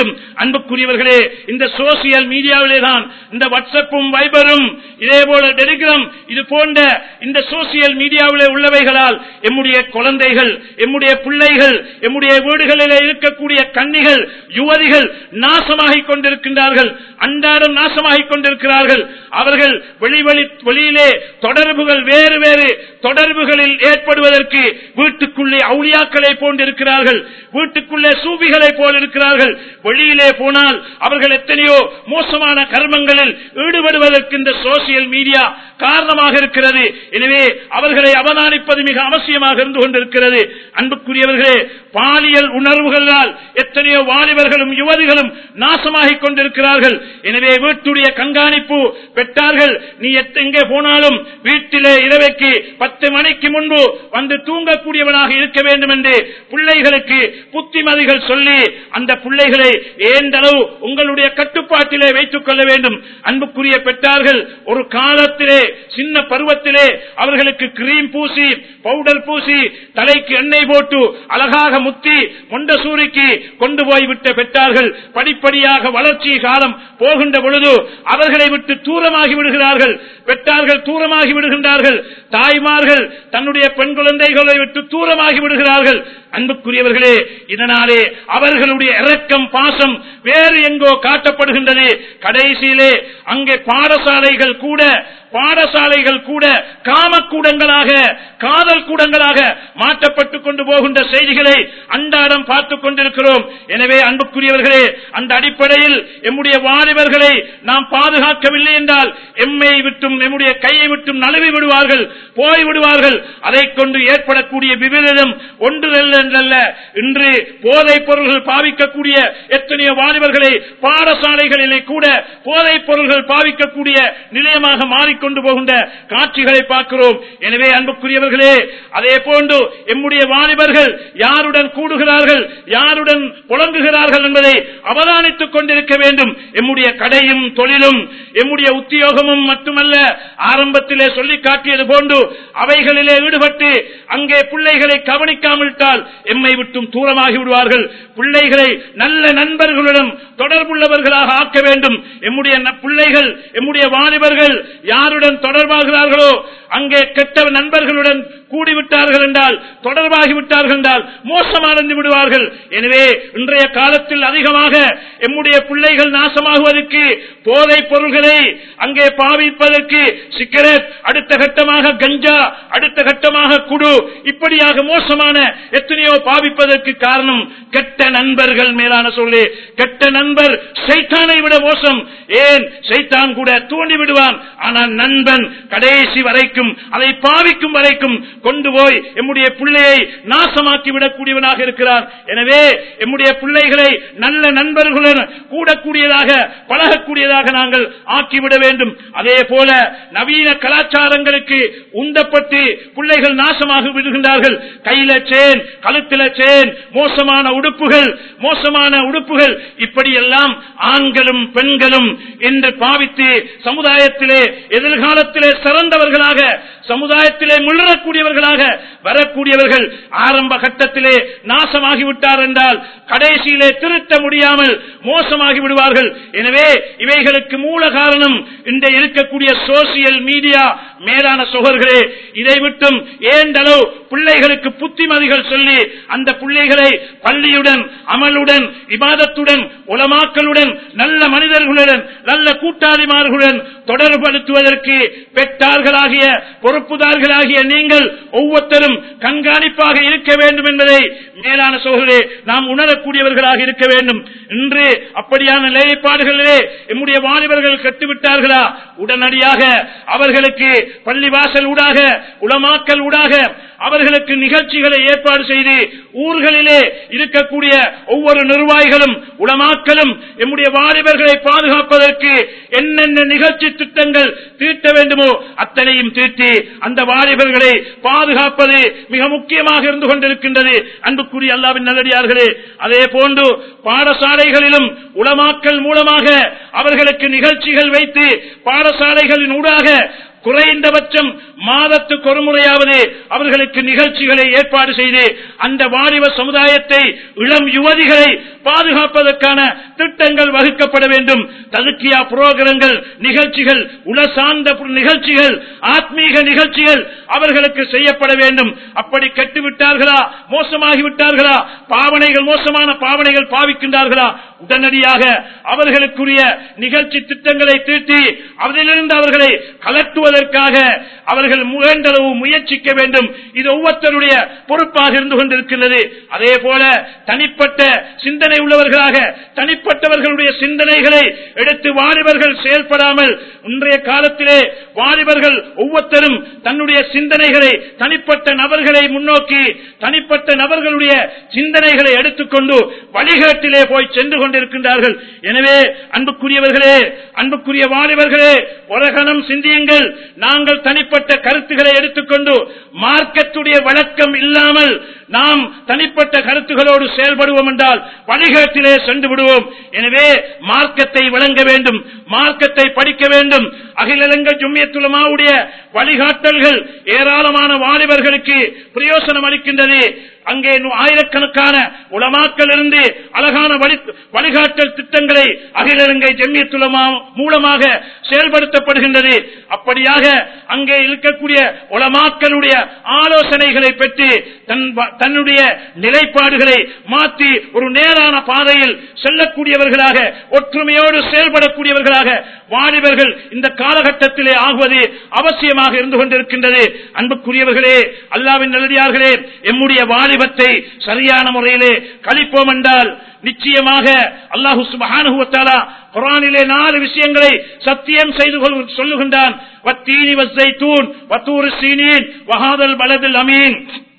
வேண்டும் அன்புக்குரியவர்களே இந்த சோசியல் மீடியாவிலே தான் இந்த வாட்ஸ்அப்பும் வைபரும் இதே போல டெலிகிராம் இது போன்ற இந்த சோசியல் மீடியாவிலே உள்ளவைகளால் எம்முடைய குழந்தைகள் எம்முடைய பிள்ளைகள் எம்முடைய வீடுகளிலே இருக்கக்கூடிய கன்னிகள் யுவதிகள் நாசமாகிக் கொண்டிருக்கின்றார்கள் அன்றாடம் நாசமாகிக் கொண்டிருக்கிறார்கள் அவர்கள் வெளி வெளி வெளியிலே தொடர்புகள் வேறு வேறு தொடர்புகளில் ஏற்படுவதற்கு வீட்டுக்குள்ளே அவுளியாக்களை போன்றிருக்கிறார்கள் வீட்டுக்குள்ளே சூபிகளை போல் இருக்கிறார்கள் வெளியிலே போனால் அவர்கள் எத்தனையோ மோசமான கர்மங்களில் ஈடுபடுவதற்கு இந்த சோசியல் மீடியா காரணமாக இருக்கிறது எனவே அவர்களை அவதானிப்பது மிக அவசியமாக இருந்து கொண்டிருக்கிறது அன்புக்குரியவர்களே பாலியல் உணர்வுகளால் எத்தனையோ வாலிபர்களும் யுவதிகளும் நாசமாகிக் கொண்டிருக்கிறார்கள் எனவே வீட்டுடைய கண்காணிப்பு பெற்றார்கள் நீ எத்த- எங்கே போனாலும் வீட்டிலே இரவைக்கு பத்து மணிக்கு முன்பு வந்து தூங்கக்கூடியவனாக இருக்க வேண்டும் என்று பிள்ளைகளுக்கு புத்திமதிகள் சொல்லி அந்த பிள்ளைகளை ஏந்தளவு உங்களுடைய கட்டுப்பாட்டிலே வைத்துக் கொள்ள வேண்டும் அன்புக்குரிய பெற்றார்கள் ஒரு காலத்திலே சின்ன பருவத்திலே அவர்களுக்கு கிரீம் பூசி பவுடர் பூசி தலைக்கு எண்ணெய் போட்டு அழகாக முத்தி மொண்டசூரிக்கு கொண்டு போய் விட்ட பெற்றார்கள் படிப்படியாக வளர்ச்சி காலம் போகின்ற பொழுது அவர்களை விட்டு தூரமாகி விடுகிறார்கள் பெற்றார்கள் தூரமாகி விடுகின்றார்கள் தாய்மார்கள் தன்னுடைய பெண் குழந்தைகளை விட்டு தூரமாகி விடுகிறார்கள் அன்புக்குரியவர்களே இதனாலே அவர்களுடைய இரக்கம் பாசம் வேறு எங்கோ காட்டப்படுகின்றது கடைசியிலே அங்கே பாடசாலைகள் கூட பாடசாலைகள் கூட காமக்கூடங்களாக காதல் கூடங்களாக மாற்றப்பட்டுக் கொண்டு போகின்ற செய்திகளை அன்றாடம் பார்த்துக் கொண்டிருக்கிறோம் எனவே அன்புக்குரியவர்களே அந்த அடிப்படையில் எம்முடைய வாலிபர்களை நாம் பாதுகாக்கவில்லை என்றால் எம்மை விட்டும் எம்முடைய கையை விட்டும் நழுவி விடுவார்கள் போய் விடுவார்கள் அதை கொண்டு ஏற்படக்கூடிய விபரீதம் ஒன்று என்றல்ல இன்று போதைப் பொருள்கள் பாவிக்கக்கூடிய எத்தனையோ வாலிபர்களை பாடசாலைகளிலே கூட போதைப் பொருள்கள் பாவிக்கக்கூடிய நிலையமாக மாறிக்கொண்டு போகின்ற காட்சிகளை பார்க்கிறோம் எனவே அன்புக்குரியவர்களே அதே போன்று எம்முடைய வாலிபர்கள் யாருடன் கூடுகிறார்கள் யாருடன் புலங்குகிறார்கள் என்பதை அவதானித்துக் கொண்டிருக்க வேண்டும் எம்முடைய கடையும் தொழிலும் எம்முடைய உத்தியோகமும் மட்டுமல்ல ஆரம்பத்திலே சொல்லி காட்டியது போன்று அவைகளிலே ஈடுபட்டு அங்கே பிள்ளைகளை கவனிக்காமல் விட்டால் எம்மை விட்டும் தூரமாகி விடுவார்கள் பிள்ளைகளை நல்ல நண்பர்களுடன் தொடர்புள்ளவர்களாக ஆக்க வேண்டும் எம்முடைய ந- பிள்ளைகள் எம்முடைய வாலிபர்கள் யாருடன் தொடர்பாகிறார்களோ அங்கே கெட்ட நண்பர்களுடன் கூடிவிட்டார்கள் என்றால் தொடர்பாகி விட்டார்கள் என்றால் மோசமடைந்து விடுவார்கள் எனவே இன்றைய காலத்தில் அதிகமாக எம்முடைய பிள்ளைகள் நாசமாகுவதற்கு போதைப் பொருள்களை அங்கே பாவிப்பதற்கு சிகரெட் அடுத்த கட்டமாக கஞ்சா அடுத்த கட்டமாக குடு இப்படியாக மோசமான எத்தனையோ பாவிப்பதற்கு காரணம் கெட்ட நண்பர்கள் மேலான சொல்லி கெட்ட நண்பர் சைத்தானை விட மோசம் ஏன் சைத்தான் கூட தூண்டி விடுவான் ஆனால் நண்பன் கடைசி வரைக்கும் அதை பாவிக்கும் வரைக்கும் கொண்டு போய் எம்முடைய பிள்ளையை நாசமாக்கி விடக்கூடியவனாக இருக்கிறார் எனவே எம்முடைய பிள்ளைகளை நல்ல நண்பர்களுடன் கூடக்கூடியதாக பழகக்கூடியதாக நாங்கள் ஆக்கிவிட வேண்டும் அதே போல நவீன கலாச்சாரங்களுக்கு உந்தப்பட்டு பிள்ளைகள் நாசமாக விடுகின்றார்கள் கையில சேன் கழுத்தில சேன் மோசமான உடுப்புகள் மோசமான உடுப்புகள் இப்படியெல்லாம் ஆண்களும் பெண்களும் என்று பாவித்து சமுதாயத்திலே எதிர்காலத்திலே சிறந்தவர்களாக சமுதாயத்திலே முள்ளக்கூடியவர்களாக வரக்கூடியவர்கள் ஆரம்ப கட்டத்திலே நாசமாகி விட்டார் என்றால் கடைசியிலே திருத்த முடியாமல் மோசமாகி விடுவார்கள் எனவே இவைகளுக்கு மூல காரணம் இந்த இருக்கக்கூடிய சோசியல் மீடியா மேலான சுகர்களே இதை விட்டும் ஏண்டளவு பிள்ளைகளுக்கு புத்திமதிகள் சொல்லி அந்த பிள்ளைகளை பள்ளியுடன் அமலுடன் இபாதத்துடன் உலமாக்களுடன் நல்ல மனிதர்களுடன் நல்ல கூட்டாளிமார்களுடன் தொடர்படுத்துவதற்கு பெற்றார்களாகிய பொறுப்புதார்களாகிய நீங்கள் ஒவ்வொருத்தரும் கண்காணிப்பாக இருக்க வேண்டும் என்பதை மேலான சோழர்களே நாம் உணரக்கூடியவர்களாக இருக்க வேண்டும் இன்று அப்படியான நிலைப்பாடுகளிலே நம்முடைய வாலிபர்கள் கட்டுவிட்டார்களா உடனடியாக அவர்களுக்கு பள்ளிவாசல் ஊடாக உளமாக்கல் ஊடாக அவர்களுக்கு நிகழ்ச்சிகளை ஏற்பாடு செய்து ஊர்களிலே இருக்கக்கூடிய ஒவ்வொரு நிர்வாகிகளும் உளமாக்கலும் எம்முடைய வாலிபர்களை பாதுகாப்பதற்கு என்னென்ன நிகழ்ச்சி திட்டங்கள் தீட்ட வேண்டுமோ அத்தனையும் தீட்டி அந்த வாலிபர்களை பாதுகாப்பது மிக முக்கியமாக இருந்து கொண்டிருக்கின்றது அன்புக்குரிய அல்லாவின் நல்லடியார்களே அதே போன்று பாடசாலைகளிலும் உளமாக்கல் மூலமாக அவர்களுக்கு நிகழ்ச்சிகள் வைத்து பாடசாலைகளின் ஊடாக குறைந்தபட்சம் மாதத்துக்கு ஒரு முறையாவது அவர்களுக்கு நிகழ்ச்சிகளை ஏற்பாடு செய்து அந்த வாலிப சமுதாயத்தை இளம் யுவதிகளை பாதுகாப்பதற்கான திட்டங்கள் வகுக்கப்பட வேண்டும் ததுக்கியா புரோகிரங்கள் நிகழ்ச்சிகள் உல சார்ந்த நிகழ்ச்சிகள் ஆத்மீக நிகழ்ச்சிகள் அவர்களுக்கு செய்யப்பட வேண்டும் அப்படி கெட்டுவிட்டார்களா மோசமாகிவிட்டார்களா பாவனைகள் மோசமான பாவனைகள் பாவிக்கின்றார்களா உடனடியாக அவர்களுக்குரிய நிகழ்ச்சி திட்டங்களை தீர்த்தி அதிலிருந்து அவர்களை கலட்டுவதற்காக அவர்கள் முயன்றளவு முயற்சிக்க வேண்டும் இது ஒவ்வொருத்தருடைய பொறுப்பாக இருந்து கொண்டிருக்கிறது அதே போல தனிப்பட்ட சிந்தனை உள்ளவர்களாக தனிப்பட்டவர்களுடைய சிந்தனைகளை எடுத்து வாலிபர்கள் செயல்படாமல் இன்றைய காலத்திலே வாலிபர்கள் ஒவ்வொருத்தரும் தன்னுடைய சிந்தனைகளை தனிப்பட்ட நபர்களை முன்னோக்கி தனிப்பட்ட நபர்களுடைய சிந்தனைகளை எடுத்துக்கொண்டு வழிகாட்டிலே போய் சென்று கொண்டிருக்கின்றார்கள் எனவே அன்புக்குரியவர்களே அன்புக்குரிய வாலிபர்களே உலகனம் சிந்தியுங்கள் நாங்கள் தனிப்பட்ட கருத்துக்களை எடுத்துக்கொண்டு மார்க்கத்துடைய வழக்கம் இல்லாமல் நாம் தனிப்பட்ட கருத்துகளோடு செயல்படுவோம் என்றால் வழிகாட்டிலே சென்று விடுவோம் எனவே மார்க்கத்தை வழங்க வேண்டும் மார்க்கத்தை படிக்க வேண்டும் அகிலங்க ஜும்மியத்துலமாவுடைய வழிகாட்டல்கள் ஏராளமான வாலிபர்களுக்கு பிரயோசனம் அளிக்கின்றது அங்கே ஆயிரக்கணக்கான உலமாக்கள் இருந்து அழகான வழிகாட்டல் திட்டங்களை அகில இலங்கை ஜெம்மியத்துலமா மூலமாக செயல்படுத்தப்படுகின்றது அப்படியாக அங்கே இருக்கக்கூடிய உலமாக்களுடைய ஆலோசனைகளை பெற்று தன்னுடைய நிலைப்பாடுகளை மாற்றி ஒரு நேரான பாதையில் செல்லக்கூடியவர்களாக ஒற்றுமையோடு செயல்படக்கூடியவர்களாக வாலிபர்கள் இந்த காலகட்டத்திலே ஆகுவது அவசியமாக இருந்து கொண்டிருக்கின்றது அன்புக்குரியவர்களே அல்லாவின் நல்லடியார்களே எம்முடைய வாலிபத்தை சரியான முறையிலே கழிப்போம் என்றால் நிச்சயமாக அல்லாஹு சுபஹானுவத்தாலா குரானிலே நாலு விஷயங்களை சத்தியம் செய்து சொல்லுகின்றான் வத்தீனி வசைத்தூன் வத்தூர் சீனின் வகாதல் பலதில் அமீன்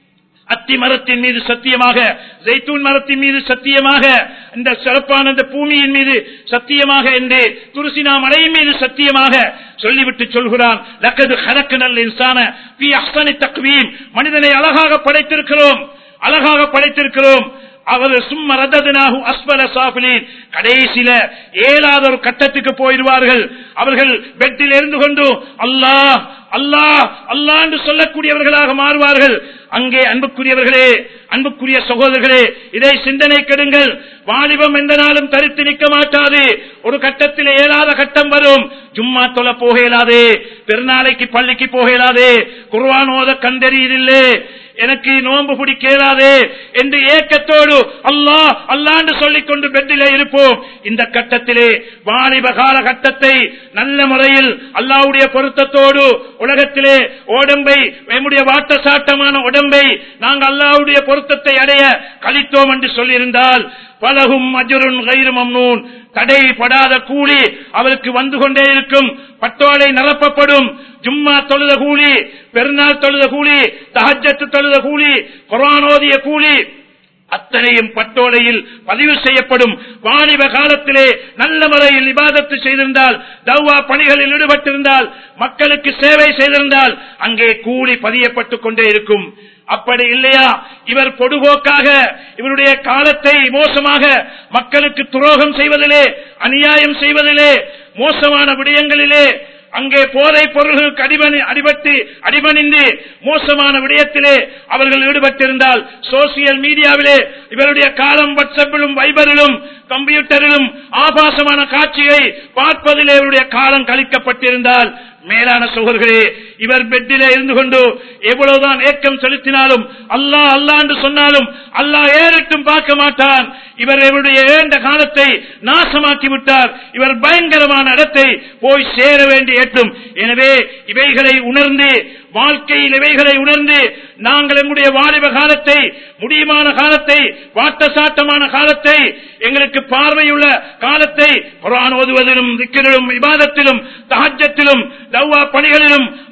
அத்தி மரத்தின் மீது சத்தியமாக ஜெய்தூன் மரத்தின் மீது சத்தியமாக இந்த சிறப்பான இந்த பூமியின் மீது சத்தியமாக என்று துருசினா மலையின் மீது சத்தியமாக சொல்லிவிட்டு சொல்கிறான் லக்கது ஹரக்கு நல்ல இன்சான பி அஹ்சனி தக்வீம் மனிதனை அழகாக படைத்திருக்கிறோம் அழகாக படைத்திருக்கிறோம் அவர் சும்ம ரத்தனாகும் அஸ்பல சாபிலின் கடைசியில ஏழாத ஒரு கட்டத்துக்கு போயிடுவார்கள் அவர்கள் பெட்டில் இருந்து கொண்டு அல்லாஹ் அல்லாஹ் அல்லாஹ் என்று சொல்லக்கூடியவர்களாக மாறுவார்கள் அங்கே அன்புக்குரியவர்களே அன்புக்குரிய சகோதரர்களே இதை சிந்தனை கெடுங்கள் வாலிபம் எந்த நாளும் தரித்து நிற்க மாட்டாது ஒரு கட்டத்தில் இயலாத கட்டம் வரும் ஜும்மா தொலை போக இயலாதே பெருநாளைக்கு பள்ளிக்கு போக இயலாதே குர்வானோத கண்டறியதில்லை எனக்கு நோன்பு பிடிக்க இயலாதே என்று ஏக்கத்தோடு அல்லாஹ் அல்லாண்டு சொல்லிக் கொண்டு பெட்டிலே இருப்போம் இந்த கட்டத்திலே வாலிப கால கட்டத்தை நல்ல முறையில் அல்லாவுடைய பொருத்தத்தோடு உலகத்திலே உடம்பை நம்முடைய வாட்ட சாட்டமான உடம்பை நாங்கள் அல்லாவுடைய பொருத்தத்தை அடைய கழித்தோம் என்று சொல்லியிருந்தால் பலகும் அஜுருன் கயிறு மம்னூன் தடைப்படாத கூலி அவருக்கு வந்து கொண்டே இருக்கும் பட்டோலை நிரப்பப்படும் ஜும்மா தொழுத கூலி பெருநாள் தொழுத கூலி தஹஜத்து தொழுத கூலி கொரோனோதிய கூலி அத்தனையும் பட்டோலையில் பதிவு செய்யப்படும் வாலிப காலத்திலே நல்ல முறையில் விவாதத்து செய்திருந்தால் தவ்வா பணிகளில் ஈடுபட்டிருந்தால் மக்களுக்கு சேவை செய்திருந்தால் அங்கே கூலி பதியப்பட்டுக் கொண்டே இருக்கும் அப்படி இல்லையா இவர் பொடுபோக்காக இவருடைய காலத்தை மோசமாக மக்களுக்கு துரோகம் செய்வதிலே அநியாயம் செய்வதிலே மோசமான விடயங்களிலே அங்கே போதை பொருள்களுக்கு அடிபணி அடிபட்டு அடிபணிந்து மோசமான விடயத்திலே அவர்கள் ஈடுபட்டிருந்தால் சோசியல் மீடியாவிலே இவருடைய காலம் வாட்ஸ்அப்பிலும் வைபரிலும் கம்ப்யூட்டரிலும் ஆபாசமான காட்சியை பார்ப்பதிலே இவருடைய காலம் கழிக்கப்பட்டிருந்தால் மேலான சோழர்களே இவர் பெட்டிலே இருந்து கொண்டு எவ்வளவுதான் ஏக்கம் செலுத்தினாலும் அல்லாஹ் அல்லா என்று சொன்னாலும் அல்லாஹ் ஏறிட்டும் பார்க்க மாட்டான் இவர் இவருடைய ஏண்ட காலத்தை நாசமாக்கி விட்டார் இவர் பயங்கரமான இடத்தை போய் சேர வேண்டி ஏற்றும் எனவே இவைகளை உணர்ந்து வாழ்க்கையில் இவைகளை உணர்ந்து நாங்கள் எங்களுடைய வாலிப காலத்தை முடியுமான காலத்தை வாட்ட சாட்டமான காலத்தை எங்களுக்கு பார்வையுள்ள காலத்தை குரான் ஓதுவதிலும் திக்கிலும் விவாதத்திலும் தகஜத்திலும் தவ்வா பணிகளிலும்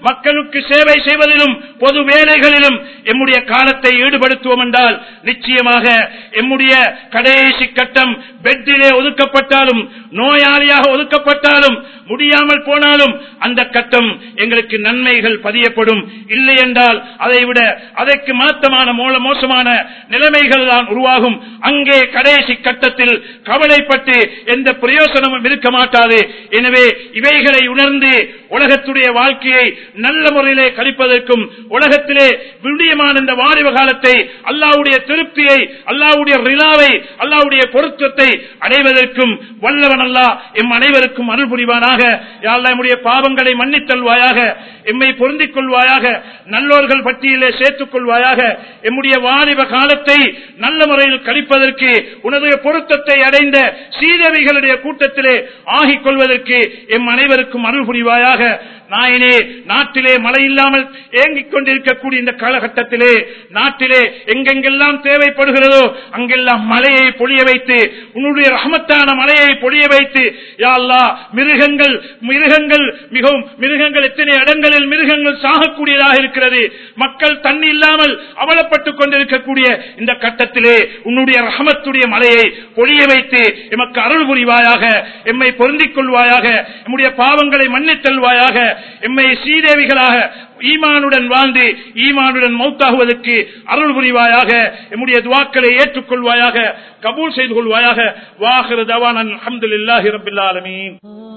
மக்களுக்கு சேவை செய்வதிலும் பொது வேலைகளிலும் எம்முடைய காலத்தை ஈடுபடுத்துவோம் என்றால் நிச்சயமாக எம்முடைய கடைசி கட்டம் பெட்டிலே ஒதுக்கப்பட்டாலும் நோயாளியாக ஒதுக்கப்பட்டாலும் முடியாமல் போனாலும் அந்த கட்டம் எங்களுக்கு நன்மைகள் பதியப்படும் இல்லை என்றால் அதை விட அதற்கு மாற்றமான மூல மோசமான நிலைமைகள் தான் உருவாகும் அங்கே கடைசி கட்டத்தில் கவலைப்பட்டு எந்த பிரயோசனமும் இருக்க மாட்டாது எனவே இவைகளை உணர்ந்து உலகத்துடைய வாழ்க்கையை நல்ல முறையிலே கழிப்பதற்கும் உலகத்திலே விடியமான இந்த வாலிப காலத்தை அல்லாவுடைய திருப்தியை அல்லாவுடைய ரிலாவை அல்லாவுடைய பொருத்தத்தை அடைவதற்கும் வல்லவன் அல்லா எம் அனைவருக்கும் அருள் புரிவானாக யாழ்லா எம்முடைய பாவங்களை மன்னித்தல்வாயாக எம்மை பொருந்திக் கொள்வாயாக நல்லோர்கள் பட்டியலே சேர்த்துக் கொள்வாயாக எம்முடைய வாலிப காலத்தை நல்ல முறையில் கழிப்பதற்கு உனது பொருத்தத்தை அடைந்த சீதவிகளுடைய கூட்டத்திலே ஆகிக் கொள்வதற்கு எம் அனைவருக்கும் அருள் புரிவாயாக நாயனே நாட்டிலே மழை இல்லாமல் ஏங்கிக் கொண்டிருக்கக்கூடிய இந்த காலகட்டத்திலே நாட்டிலே எங்கெங்கெல்லாம் தேவைப்படுகிறதோ அங்கெல்லாம் மழையை பொழிய வைத்து உன்னுடைய ரஹமத்தான மழையை பொழிய வைத்து யா அல்லாஹ் மிருகங்கள் மிருகங்கள் மிகவும் மிருகங்கள் எத்தனை இடங்களில் மிருகங்கள் சாகக்கூடியதாக இருக்கிறது மக்கள் தண்ணி இல்லாமல் அவலப்பட்டுக் கொண்டிருக்கக்கூடிய இந்த கட்டத்திலே உன்னுடைய ரஹமத்துடைய மலையை பொழிய வைத்து எமக்கு அருள் புரிவாயாக எம்மை பொருந்திக் கொள்வாயாக எம்முடைய பாவங்களை மன்னித்தல்வாயாக எம்மை சீதேவிகளாக ஈமானுடன் வாழ்ந்து ஈமானுடன் மௌத்தாகுவதற்கு அருள் புரிவாயாக எம்முடைய துவாக்களை ஏற்றுக்கொள்வாயாக கபூல் செய்து கொள்வாயாக வாஹிரு தவான் அல்ஹம்துலில்லாஹி ரப்பில் ஆலமீன்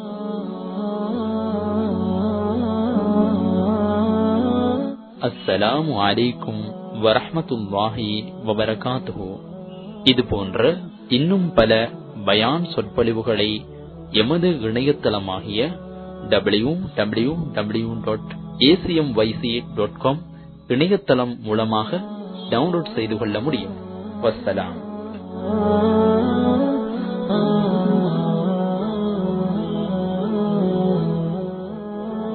அஸ்ஸலாமு அலைக்கும் வரஹ்மத்துல்லாஹி வபரகாத்துஹு இது போன்ற இன்னும் பல பயான் சொற்பொழிவுகளை எமது இணையதளமாகிய W W W dot ACM YC dot com இணையதளம் மூலமாக டவுன்லோட் செய்து கொள்ள முடியும் வஸ்ஸலாம்